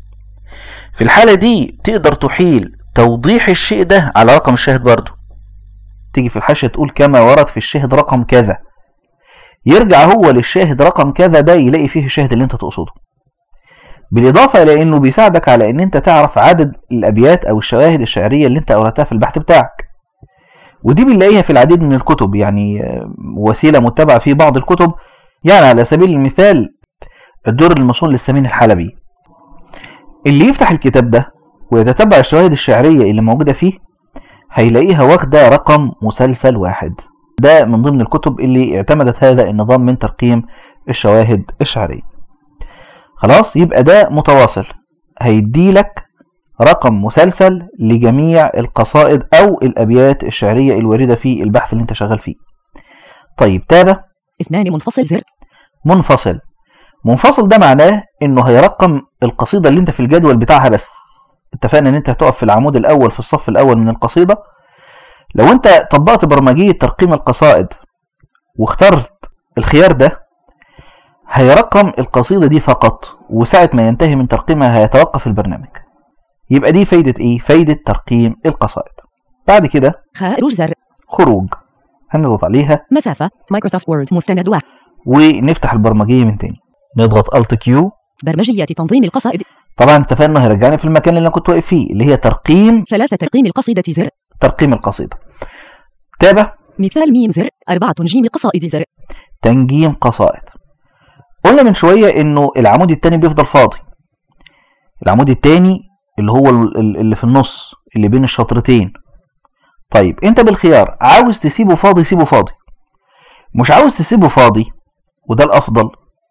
في الحالة دي تقدر تحيل توضيح الشيء ده على رقم الشاهد برضه تيجي في الحاشية تقول كما ورد في الشاهد رقم كذا يرجع هو للشاهد رقم كذا ده يلاقي فيه الشاهد اللي انت تقصده بالإضافة إلى إنه بيساعدك على إن أنت تعرف عدد الأبيات أو الشواهد الشعرية اللي أنت أوردتها في البحث بتاعك ودي بنلاقيها في العديد من الكتب يعني آه، وسيلة متبعة في بعض الكتب يعني على سبيل المثال الدور المصون للسمين الحلبي اللي يفتح الكتاب ده ويتتبع الشواهد الشعرية اللي موجودة فيه هيلاقيها واخدة رقم مسلسل واحد ده من ضمن الكتب اللي اعتمدت هذا النظام من ترقيم الشواهد الشعرية خلاص يبقى ده متواصل هيديلك رقم مسلسل لجميع القصائد أو الأبيات الشعرية الواردة في البحث اللي انت شغال فيه طيب تابع اثنان منفصل زر منفصل منفصل ده معناه انه هيرقم القصيدة اللي انت في الجدول بتاعها بس اتفقنا ان انت هتقف في العمود الاول في الصف الاول من القصيدة لو انت طبقت برمجية ترقيم القصائد واخترت الخيار ده هيرقم القصيدة دي فقط وساعة ما ينتهي من ترقيمها هيتوقف البرنامج يبقى دي فايدة ايه؟ فايدة ترقيم القصائد بعد كده خارج زر خروج هنضغط عليها مسافة مايكروسوفت وورد مستند واحد ونفتح البرمجية من تاني نضغط Alt Q برمجية تنظيم القصائد طبعا اتفقنا انه هيرجعني في المكان اللي انا كنت واقف فيه اللي هي ترقيم ثلاثة ترقيم القصيدة زر ترقيم القصيدة تابع مثال ميم زر أربعة جيم قصائد زر تنجيم قصائد قلنا من شوية انه العمود التاني بيفضل فاضي العمود التاني اللي هو ال- ال- اللي في النص اللي بين الشطرتين طيب انت بالخيار عاوز تسيبه فاضي سيبه فاضي مش عاوز تسيبه فاضي وده الافضل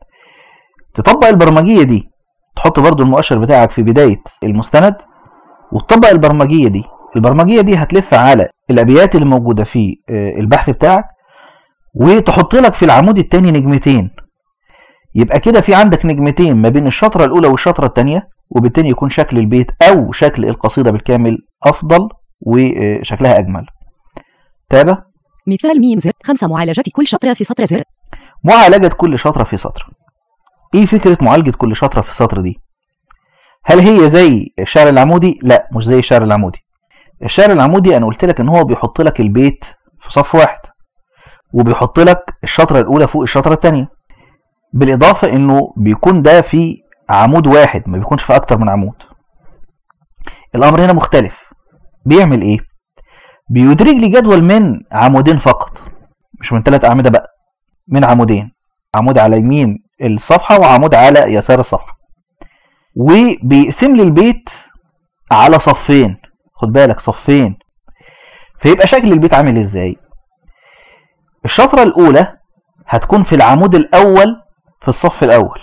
تطبق البرمجية دي تحط برضو المؤشر بتاعك في بداية المستند وتطبق البرمجية دي البرمجية دي هتلف على الأبيات اللي موجودة في آه، البحث بتاعك وتحط لك في العمود التاني نجمتين يبقى كده في عندك نجمتين ما بين الشطرة الأولى والشطرة التانية وبالتالي يكون شكل البيت أو شكل القصيدة بالكامل أفضل وشكلها أجمل تابع مثال ميم زر خمسة معالجة كل شطرة في سطر زر معالجة كل شطرة في سطر ايه فكرة معالجة كل شطرة في سطر دي هل هي زي الشعر العمودي لا مش زي الشعر العمودي الشعر العمودي انا قلت لك ان هو بيحط لك البيت في صف واحد وبيحط لك الشطرة الاولى فوق الشطرة الثانية بالاضافة انه بيكون ده في عمود واحد ما بيكونش في اكتر من عمود الامر هنا مختلف بيعمل ايه بيدرج لي جدول من عمودين فقط مش من ثلاث اعمدة بقى من عمودين عمود على يمين الصفحة وعمود على يسار الصفحة وبيقسم لي البيت على صفين خد بالك صفين فيبقى شكل البيت عامل ازاي الشطرة الأولى هتكون في العمود الأول في الصف الأول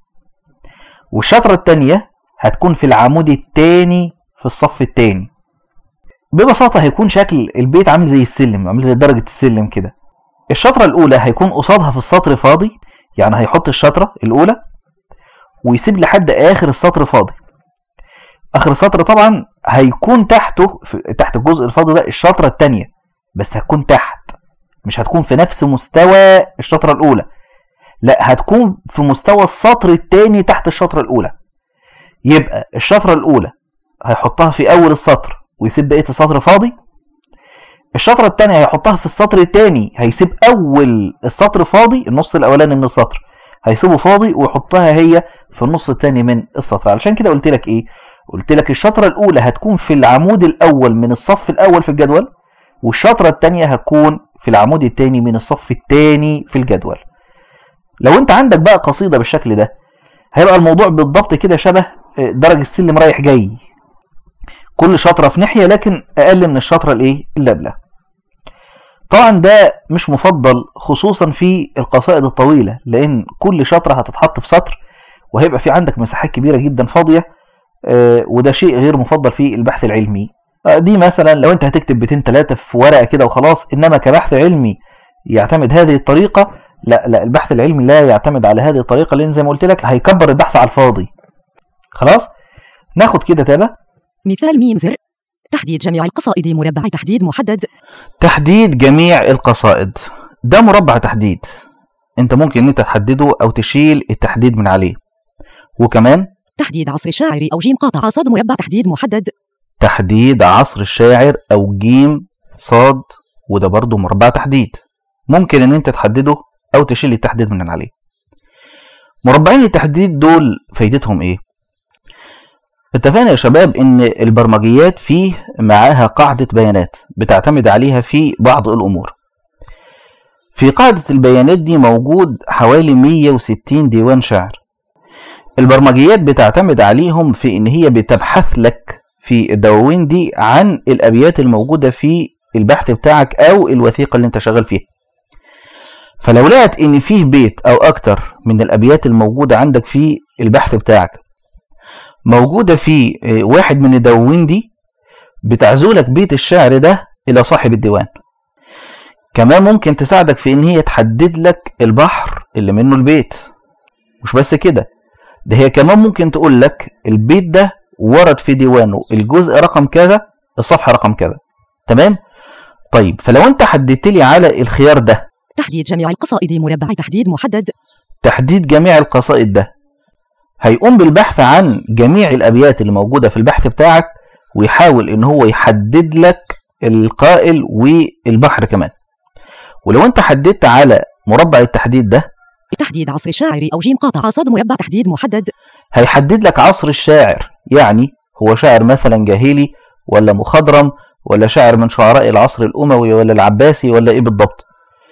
والشطرة التانية هتكون في العمود التاني في الصف التاني ببساطة هيكون شكل البيت عامل زي السلم عامل زي درجة السلم كده الشطرة الأولى هيكون قصادها في السطر فاضي يعني هيحط الشطرة الأولى ويسيب لحد آخر السطر فاضي آخر السطر طبعا هيكون تحته في تحت الجزء الفاضي ده الشطرة التانية بس هتكون تحت مش هتكون في نفس مستوى الشطرة الأولى لا هتكون في مستوى السطر التاني تحت الشطرة الأولى يبقى الشطرة الأولى هيحطها في أول السطر ويسيب بقية السطر فاضي الشطرة التانية هيحطها في السطر التاني هيسيب أول السطر فاضي النص الأولاني من السطر هيسيبه فاضي ويحطها هي في النص التاني من السطر علشان كده قلت لك إيه قلت لك الشطرة الأولى هتكون في العمود الأول من الصف الأول في الجدول والشطرة التانية هتكون في العمود التاني من الصف التاني في الجدول لو انت عندك بقى قصيدة بالشكل ده هيبقى الموضوع بالضبط كده شبه درج السلم رايح جاي كل شطرة في ناحية لكن أقل من الشطرة الإيه اللي قبلها طبعا ده مش مفضل خصوصا في القصائد الطويلة لأن كل شطرة هتتحط في سطر وهيبقى في عندك مساحات كبيرة جدا فاضية آه، وده شيء غير مفضل في البحث العلمي آه، دي مثلا لو انت هتكتب بيتين ثلاثة في ورقة كده وخلاص انما كبحث علمي يعتمد هذه الطريقة لا لا البحث العلمي لا يعتمد على هذه الطريقة لان زي ما قلت لك هيكبر البحث على الفاضي خلاص ناخد كده تابع مثال ميم زر تحديد جميع القصائد مربع تحديد محدد تحديد جميع القصائد ده مربع تحديد انت ممكن ان انت تحدده او تشيل التحديد من عليه وكمان تحديد عصر الشاعر أو جيم قاطع صاد مربع تحديد محدد تحديد عصر الشاعر او جيم صاد وده برضو مربع تحديد ممكن ان انت تحدده او تشيل التحديد من عليه مربعين التحديد دول فايدتهم ايه اتفقنا يا شباب ان البرمجيات فيه معاها قاعدة بيانات بتعتمد عليها في بعض الامور في قاعدة البيانات دي موجود حوالي 160 ديوان شعر البرمجيات بتعتمد عليهم في ان هي بتبحث لك في الدواوين دي عن الابيات الموجودة في البحث بتاعك او الوثيقة اللي انت شغال فيها فلو لقت ان فيه بيت او اكتر من الابيات الموجودة عندك في البحث بتاعك موجودة في آه، واحد من الدواوين دي بتعزولك بيت الشعر ده الى صاحب الديوان كمان ممكن تساعدك في ان هي تحدد لك البحر اللي منه البيت مش بس كده ده هي كمان ممكن تقول لك البيت ده ورد في ديوانه الجزء رقم كذا الصفحة رقم كذا تمام طيب فلو انت حددت لي على الخيار ده تحديد جميع القصائد مربع تحديد محدد تحديد جميع القصائد ده هيقوم بالبحث عن جميع الابيات اللي موجودة في البحث بتاعك ويحاول ان هو يحدد لك القائل والبحر كمان ولو انت حددت على مربع التحديد ده تحديد عصر الشاعر أو جيم قاطع صاد مربع تحديد محدد هيحدد لك عصر الشاعر يعني هو شاعر مثلا جاهلي ولا مخضرم ولا شاعر من شعراء العصر الأموي ولا العباسي ولا إيه بالضبط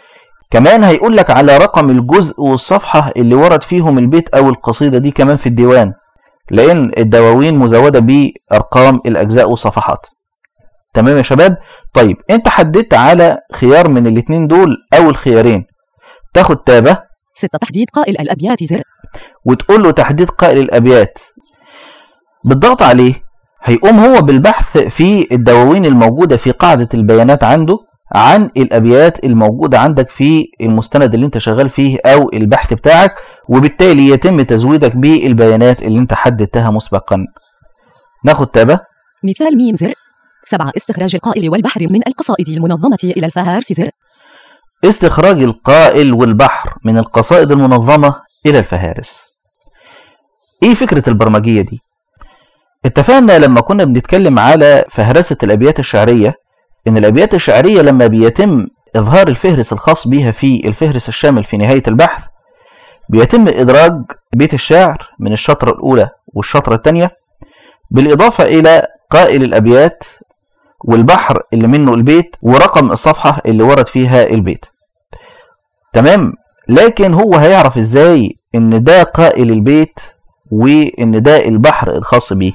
كمان هيقول لك على رقم الجزء والصفحة اللي ورد فيهم البيت أو القصيدة دي كمان في الديوان لأن الدواوين مزودة بأرقام الأجزاء والصفحات تمام يا شباب طيب انت حددت على خيار من الاتنين دول أو الخيارين تاخد تابة ستة تحديد قائل الأبيات زر وتقول له تحديد قائل الأبيات بالضغط عليه هيقوم هو بالبحث في الدواوين الموجودة في قاعدة البيانات عنده عن الأبيات الموجودة عندك في المستند اللي انت شغال فيه أو البحث بتاعك وبالتالي يتم تزويدك بالبيانات اللي انت حددتها مسبقا ناخد تابة مثال ميم زر سبعة استخراج القائل والبحر من القصائد المنظمة إلى الفهارس زر استخراج القائل والبحر من القصائد المنظمة إلى الفهارس إيه فكرة البرمجية دي؟ اتفقنا لما كنا بنتكلم على فهرسة الأبيات الشعرية إن الأبيات الشعرية لما بيتم إظهار الفهرس الخاص بها في الفهرس الشامل في نهاية البحث بيتم إدراج بيت الشعر من الشطرة الأولى والشطرة الثانية بالإضافة إلى قائل الأبيات والبحر اللي منه البيت ورقم الصفحة اللي ورد فيها البيت تمام لكن هو هيعرف ازاي ان ده قائل البيت وان ده البحر الخاص بيه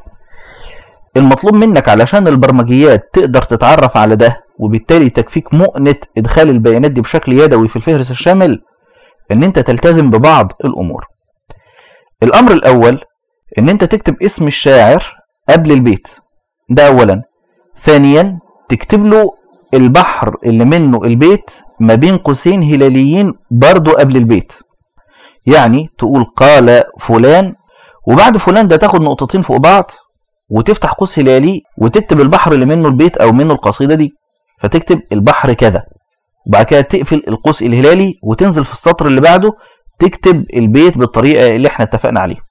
المطلوب منك علشان البرمجيات تقدر تتعرف على ده وبالتالي تكفيك مؤنة ادخال البيانات دي بشكل يدوي في الفهرس الشامل ان انت تلتزم ببعض الامور الامر الاول ان انت تكتب اسم الشاعر قبل البيت ده اولا ثانيا تكتب له البحر اللي منه البيت ما بين قوسين هلاليين برضو قبل البيت يعني تقول قال فلان وبعد فلان ده تاخد نقطتين فوق بعض وتفتح قوس هلالي وتكتب البحر اللي منه البيت او منه القصيده دي فتكتب البحر كذا وبعد كده تقفل القوس الهلالي وتنزل في السطر اللي بعده تكتب البيت بالطريقه اللي احنا اتفقنا عليها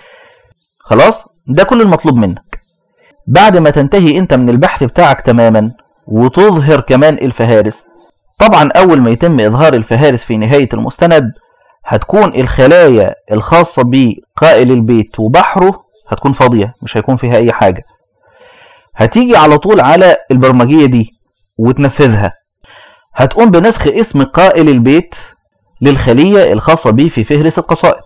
خلاص ده كل المطلوب منك بعد ما تنتهي انت من البحث بتاعك تماما وتظهر كمان الفهارس طبعا اول ما يتم اظهار الفهارس في نهايه المستند هتكون الخلايا الخاصه بقائل البيت وبحره هتكون فاضيه مش هيكون فيها اي حاجه هتيجي على طول على البرمجيه دي وتنفذها هتقوم بنسخ اسم قائل البيت للخليه الخاصه بيه في فهرس القصائد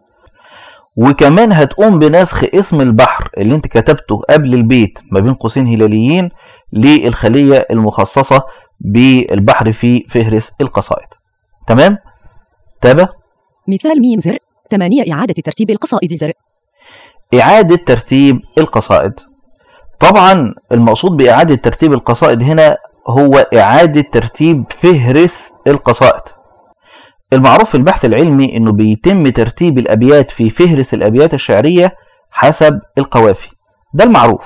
وكمان هتقوم بنسخ اسم البحر اللي انت كتبته قبل البيت ما بين قوسين هلاليين للخلية المخصصة بالبحر في فهرس القصائد تمام؟ تابع مثال ميم زر ثمانية إعادة ترتيب القصائد زر إعادة ترتيب القصائد طبعا المقصود بإعادة ترتيب القصائد هنا هو إعادة ترتيب فهرس القصائد المعروف في البحث العلمي انه بيتم ترتيب الابيات في فهرس الابيات الشعريه حسب القوافي ده المعروف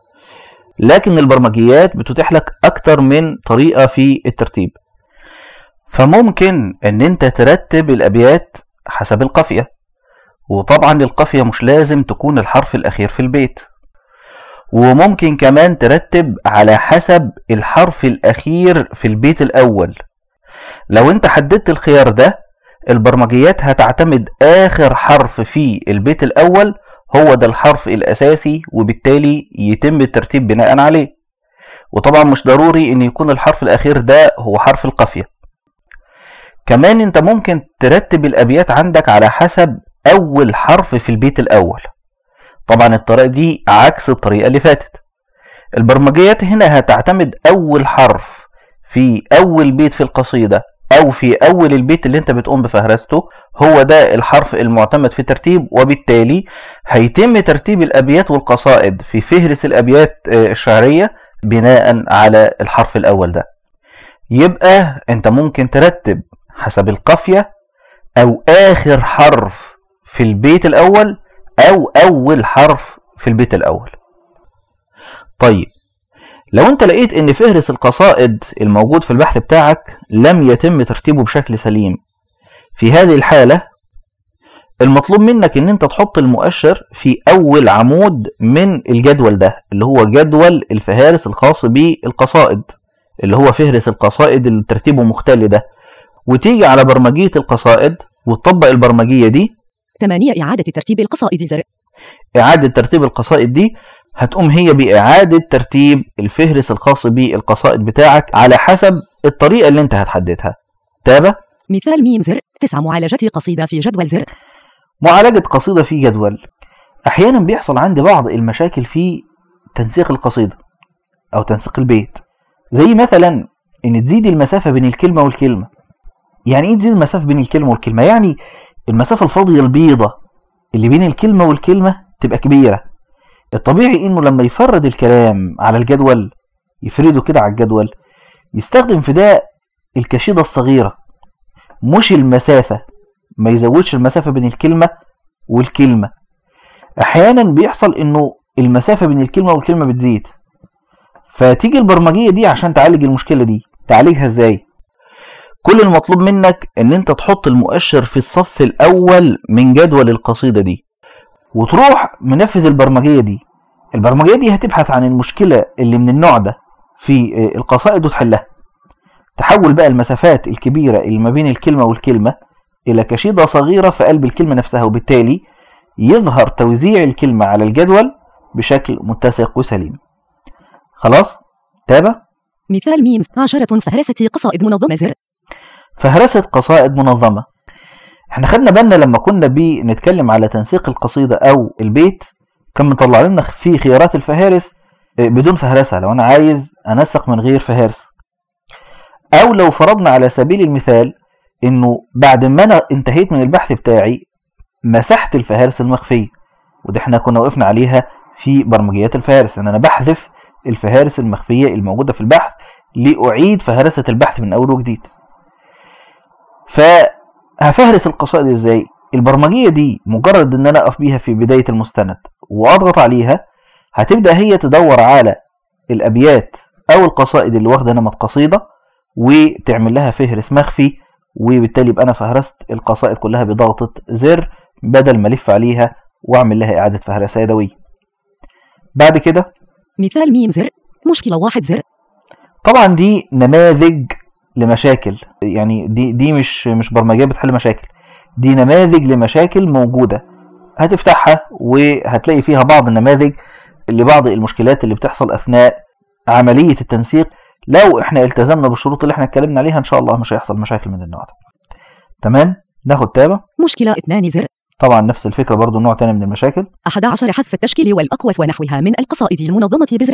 لكن البرمجيات بتتيح لك اكتر من طريقه في الترتيب فممكن ان انت ترتب الابيات حسب القافيه وطبعا القافيه مش لازم تكون الحرف الاخير في البيت وممكن كمان ترتب على حسب الحرف الاخير في البيت الاول لو انت حددت الخيار ده البرمجيات هتعتمد اخر حرف في البيت الاول هو ده الحرف الاساسي وبالتالي يتم الترتيب بناء عليه وطبعا مش ضروري ان يكون الحرف الاخير ده هو حرف القافية كمان انت ممكن ترتب الابيات عندك على حسب اول حرف في البيت الاول طبعا الطريقة دي عكس الطريقة اللي فاتت البرمجيات هنا هتعتمد اول حرف في اول بيت في القصيدة او في اول البيت اللي انت بتقوم بفهرسته هو ده الحرف المعتمد في الترتيب وبالتالي هيتم ترتيب الابيات والقصائد في فهرس الابيات الشعرية بناء على الحرف الاول ده يبقى انت ممكن ترتب حسب القافية او اخر حرف في البيت الاول او اول حرف في البيت الاول طيب لو انت لقيت ان فهرس القصائد الموجود في البحث بتاعك لم يتم ترتيبه بشكل سليم في هذه الحالة المطلوب منك ان انت تحط المؤشر في اول عمود من الجدول ده اللي هو جدول الفهارس الخاص بالقصائد اللي هو فهرس القصائد اللي ترتيبه مختل ده وتيجي على برمجية القصائد وتطبق البرمجية دي ثمانية إعادة ترتيب القصائد زر إعادة ترتيب القصائد دي هتقوم هي بإعادة ترتيب الفهرس الخاص بالقصائد بتاعك على حسب الطريقة اللي انت هتحددها تابع مثال ميم زر تسعة معالجة قصيدة في جدول زر معالجة قصيدة في جدول أحيانا بيحصل عندي بعض المشاكل في تنسيق القصيدة أو تنسيق البيت زي مثلا إن تزيد المسافة بين الكلمة والكلمة يعني إيه تزيد المسافة بين الكلمة والكلمة يعني المسافة الفاضية البيضة اللي بين الكلمة والكلمة تبقى كبيرة الطبيعي إنه لما يفرد الكلام على الجدول يفرده كده على الجدول يستخدم في ده الكشيدة الصغيرة مش المسافة ما يزودش المسافة بين الكلمة والكلمة أحيانا بيحصل إنه المسافة بين الكلمة والكلمة بتزيد فتيجي البرمجية دي عشان تعالج المشكلة دي تعالجها إزاي كل المطلوب منك إن أنت تحط المؤشر في الصف الأول من جدول القصيدة دي وتروح منفذ البرمجية دي البرمجية دي هتبحث عن المشكلة اللي من النوع ده في القصائد وتحلها تحول بقى المسافات الكبيرة اللي ما بين الكلمة والكلمة إلى كشيدة صغيرة في قلب الكلمة نفسها وبالتالي يظهر توزيع الكلمة على الجدول بشكل متسق وسليم خلاص تابع مثال ميم عشرة فهرسة قصائد منظمة زر فهرسة قصائد منظمة احنا خدنا بالنا لما كنا بنتكلم على تنسيق القصيدة أو البيت كان مطلع لنا في خيارات الفهارس بدون فهرسة لو أنا عايز أنسق من غير فهارس أو لو فرضنا على سبيل المثال إنه بعد ما أنا انتهيت من البحث بتاعي مسحت الفهارس المخفية وده احنا كنا وقفنا عليها في برمجيات الفهارس ان انا بحذف الفهارس المخفية الموجودة في البحث لأعيد فهرسة البحث من أول وجديد فهفهرس القصائد ازاي البرمجية دي مجرد ان انا اقف بيها في بداية المستند واضغط عليها هتبدأ هي تدور على الابيات او القصائد اللي واخدة نمط قصيدة وتعمل لها فهرس مخفي وبالتالي يبقى انا فهرست القصائد كلها بضغطة زر بدل ما الف عليها واعمل لها اعادة فهرسة يدوية بعد كده مثال ميم زر مشكلة واحد زر طبعا دي نماذج لمشاكل يعني دي دي مش مش برمجيه بتحل مشاكل دي نماذج لمشاكل موجوده هتفتحها وهتلاقي فيها بعض النماذج لبعض المشكلات اللي بتحصل اثناء عمليه التنسيق لو احنا التزمنا بالشروط اللي احنا اتكلمنا عليها ان شاء الله مش هيحصل مشاكل من النوع ده تمام ناخد تابع مشكلة اثنان زر طبعا نفس الفكره برضو نوع تاني من المشاكل أحد عشر حذف التشكيل والأقوس ونحوها من القصائد المنظمة بزر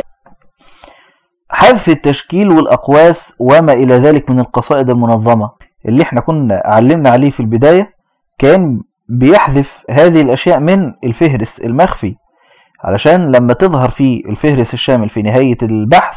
حذف التشكيل والأقواس وما إلى ذلك من القصائد المنظمة اللي احنا كنا علمنا عليه في البداية كان بيحذف هذه الأشياء من الفهرس المخفي علشان لما تظهر في الفهرس الشامل في نهاية البحث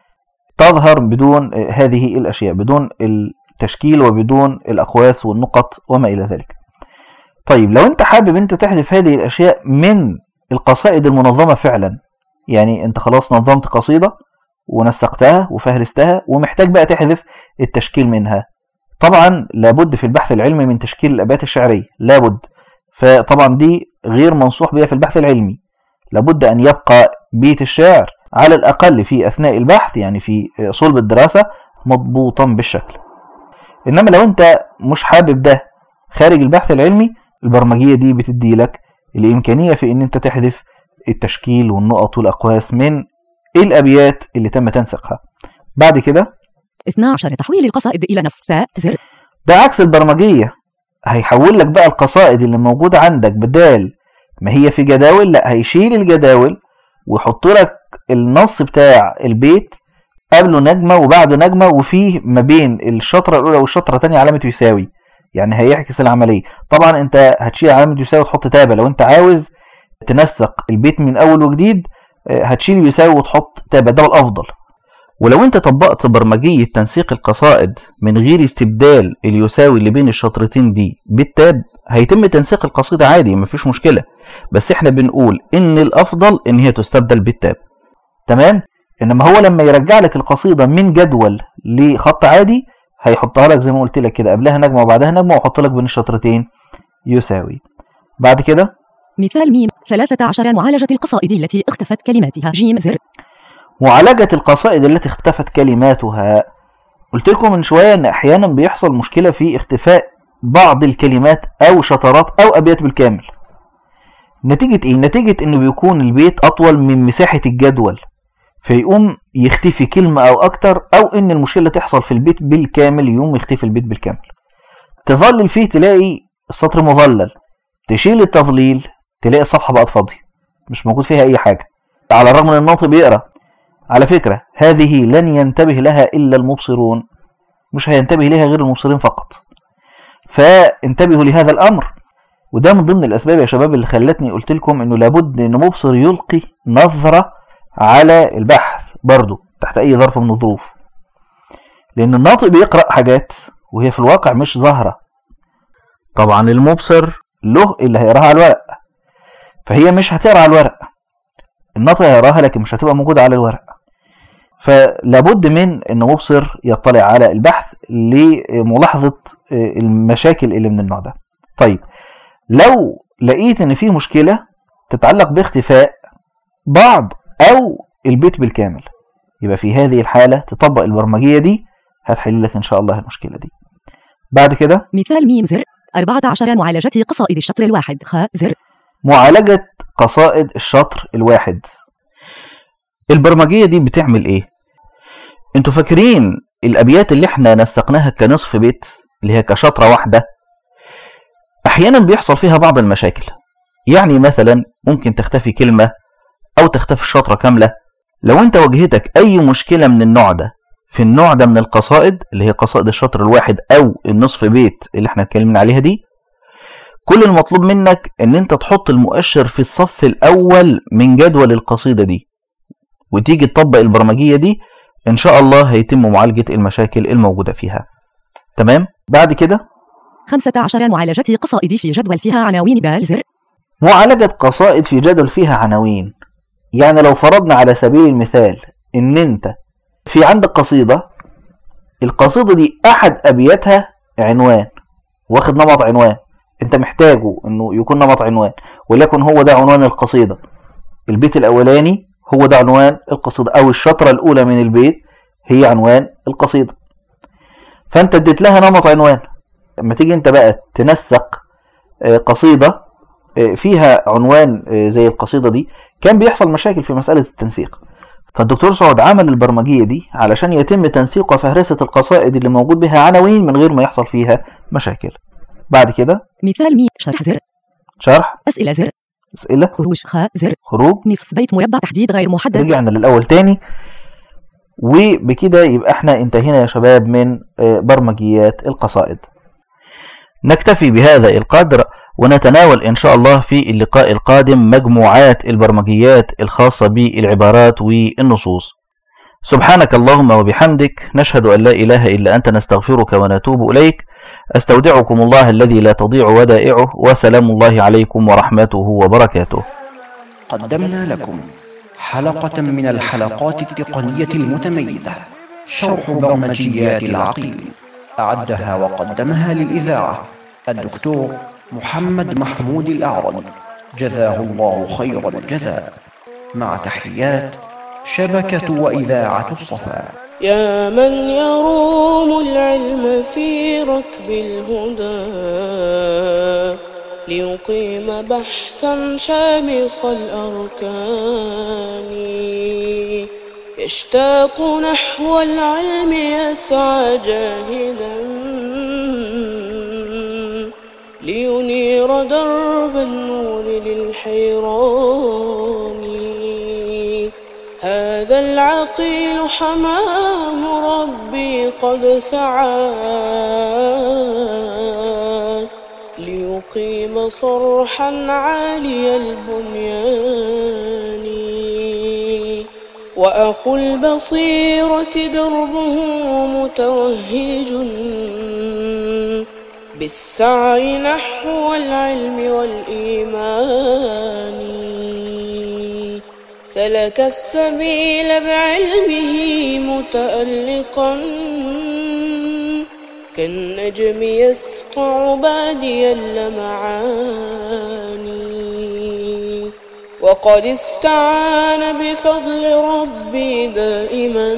تظهر بدون هذه الأشياء بدون التشكيل وبدون الأقواس والنقط وما إلى ذلك طيب لو انت حابب انت تحذف هذه الأشياء من القصائد المنظمة فعلا يعني انت خلاص نظمت قصيدة ونسقتها وفهرستها ومحتاج بقى تحذف التشكيل منها طبعا لابد في البحث العلمي من تشكيل الأبيات الشعرية لابد فطبعا دي غير منصوح بها في البحث العلمي لابد أن يبقى بيت الشعر على الأقل في أثناء البحث يعني في صلب الدراسة مضبوطا بالشكل إنما لو أنت مش حابب ده خارج البحث العلمي البرمجية دي بتدي لك الإمكانية في أن أنت تحذف التشكيل والنقط والأقواس من الأبيات اللي تم تنسيقها بعد كده 12 تحويل القصائد إلى نص ثاء زر ده عكس البرمجية هيحول لك بقى القصائد اللي موجودة عندك بدال ما هي في جداول لا هيشيل الجداول ويحط لك النص بتاع البيت قبله نجمة وبعده نجمة وفيه ما بين الشطرة الأولى والشطرة الثانية علامة يساوي يعني هيعكس العملية طبعا انت هتشيل علامة يساوي وتحط تابة لو انت عاوز تنسق البيت من أول وجديد هتشيل يساوي وتحط تابع ده الافضل ولو انت طبقت برمجية تنسيق القصائد من غير استبدال اليساوي اللي بين الشطرتين دي بالتاب هيتم تنسيق القصيدة عادي مفيش مشكلة بس احنا بنقول ان الافضل ان هي تستبدل بالتاب تمام انما هو لما يرجع لك القصيدة من جدول لخط عادي هيحطها لك زي ما قلت لك كده قبلها نجمة وبعدها نجمة ويحط لك بين الشطرتين يساوي بعد كده مثال ميم 13 معالجة القصائد التي اختفت كلماتها جيم زر معالجة القصائد التي اختفت كلماتها قلت لكم من شوية ان احيانا بيحصل مشكلة في اختفاء بعض الكلمات او شطرات او ابيات بالكامل نتيجة ايه؟ نتيجة انه بيكون البيت اطول من مساحة الجدول فيقوم يختفي كلمة أو أكتر أو إن المشكلة تحصل في البيت بالكامل يقوم يختفي البيت بالكامل تظلل فيه تلاقي السطر مظلل تشيل التظليل تلاقي الصفحة بقت فاضية مش موجود فيها أي حاجة على الرغم ان الناطق بيقرا على فكرة هذه لن ينتبه لها إلا المبصرون مش هينتبه لها غير المبصرين فقط فانتبهوا لهذا الأمر وده من ضمن الأسباب يا شباب اللي خلتني قلت لكم إنه لابد إن مبصر يلقي نظرة على البحث برضه تحت أي ظرف من الظروف لأن الناطق بيقرأ حاجات وهي في الواقع مش ظاهرة طبعا المبصر له اللي هيقراها على الورق فهي مش هتقرا على الورق الناطق هيقراها لكن مش هتبقى موجودة على الورق فلابد من ان مبصر يطلع على البحث لملاحظة المشاكل اللي من النوع ده طيب لو لقيت ان في مشكلة تتعلق باختفاء بعض او البيت بالكامل يبقى في هذه الحالة تطبق البرمجية دي هتحل لك ان شاء الله المشكلة دي بعد كده مثال ميم زر 14 معالجة قصائد الشطر الواحد خ زر معالجة قصائد الشطر الواحد البرمجية دي بتعمل ايه انتوا فاكرين الابيات اللي احنا نسقناها كنصف بيت اللي هي كشطرة واحدة احيانا بيحصل فيها بعض المشاكل يعني مثلا ممكن تختفي كلمة او تختفي الشطرة كاملة لو انت واجهتك اي مشكلة من النوع ده في النوع ده من القصائد اللي هي قصائد الشطر الواحد او النصف بيت اللي احنا اتكلمنا عليها دي كل المطلوب منك ان انت تحط المؤشر في الصف الاول من جدول القصيدة دي وتيجي تطبق البرمجية دي ان شاء الله هيتم معالجة المشاكل الموجودة فيها تمام بعد كده 15 معالجة قصائد في جدول فيها عناوين دال زر معالجة قصائد في جدول فيها عناوين يعني لو فرضنا على سبيل المثال ان انت في عندك قصيدة القصيدة دي احد ابياتها عنوان واخد نمط عنوان انت محتاجه انه يكون نمط عنوان ولكن هو ده عنوان القصيدة البيت الاولاني هو ده عنوان القصيدة او الشطرة الاولى من البيت هي عنوان القصيدة فانت اديت لها نمط عنوان لما تيجي انت بقى تنسق قصيدة فيها عنوان زي القصيدة دي كان بيحصل مشاكل في مسألة التنسيق فالدكتور سعود عمل البرمجية دي علشان يتم تنسيق وفهرسة القصائد اللي موجود بها عناوين من غير ما يحصل فيها مشاكل بعد كده مثال مي شرح زر شرح أسئلة زر أسئلة خروج خ زر خروج نصف بيت مربع تحديد غير محدد رجعنا للأول تاني وبكده يبقى احنا انتهينا يا شباب من برمجيات القصائد نكتفي بهذا القدر ونتناول إن شاء الله في اللقاء القادم مجموعات البرمجيات الخاصة بالعبارات والنصوص سبحانك اللهم وبحمدك نشهد أن لا إله إلا أنت نستغفرك ونتوب إليك أستودعكم الله الذي لا تضيع ودائعه وسلام الله عليكم ورحمته وبركاته قدمنا لكم حلقة من الحلقات التقنية المتميزة شرح برمجيات العقيل أعدها وقدمها للإذاعة الدكتور محمد محمود الأعرج جزاه الله خير الجزاء مع تحيات شبكة وإذاعة الصفا يا من يروم العلم في ركب الهدى ليقيم بحثا شامخ الأركان يشتاق نحو العلم يسعى جاهدا لينير درب النور للحيران هذا العقيل حماه ربي قد سعى ليقيم صرحا عالي البنيان وأخو البصيرة دربه متوهج بالسعي نحو العلم والإيمان سلك السبيل بعلمه متألقا كالنجم يسطع بادي اللمعان وقد استعان بفضل ربي دائما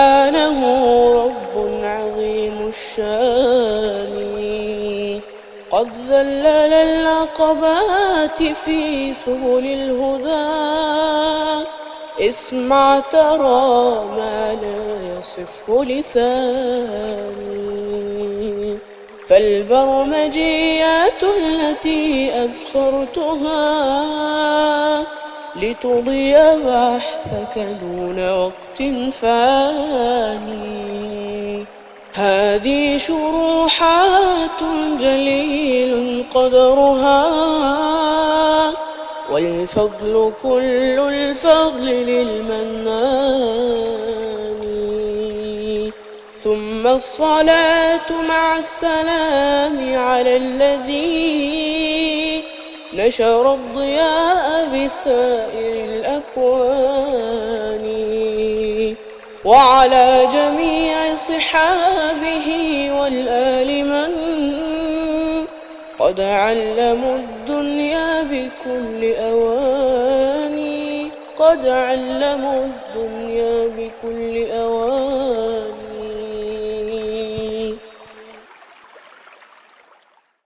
سبحانه رب عظيم الشان قد ذلل العقبات في سبل الهدى اسمع ترى ما لا يصفه لساني فالبرمجيات التي أبصرتها لتضي بحثك دون وقت فاني هذه شروحات جليل قدرها والفضل كل الفضل للمنان ثم الصلاة مع السلام على الذي نشر الضياء بسائر الأكوان وعلى جميع صحابه والآل من قد علموا الدنيا بكل أواني قد علموا الدنيا بكل أواني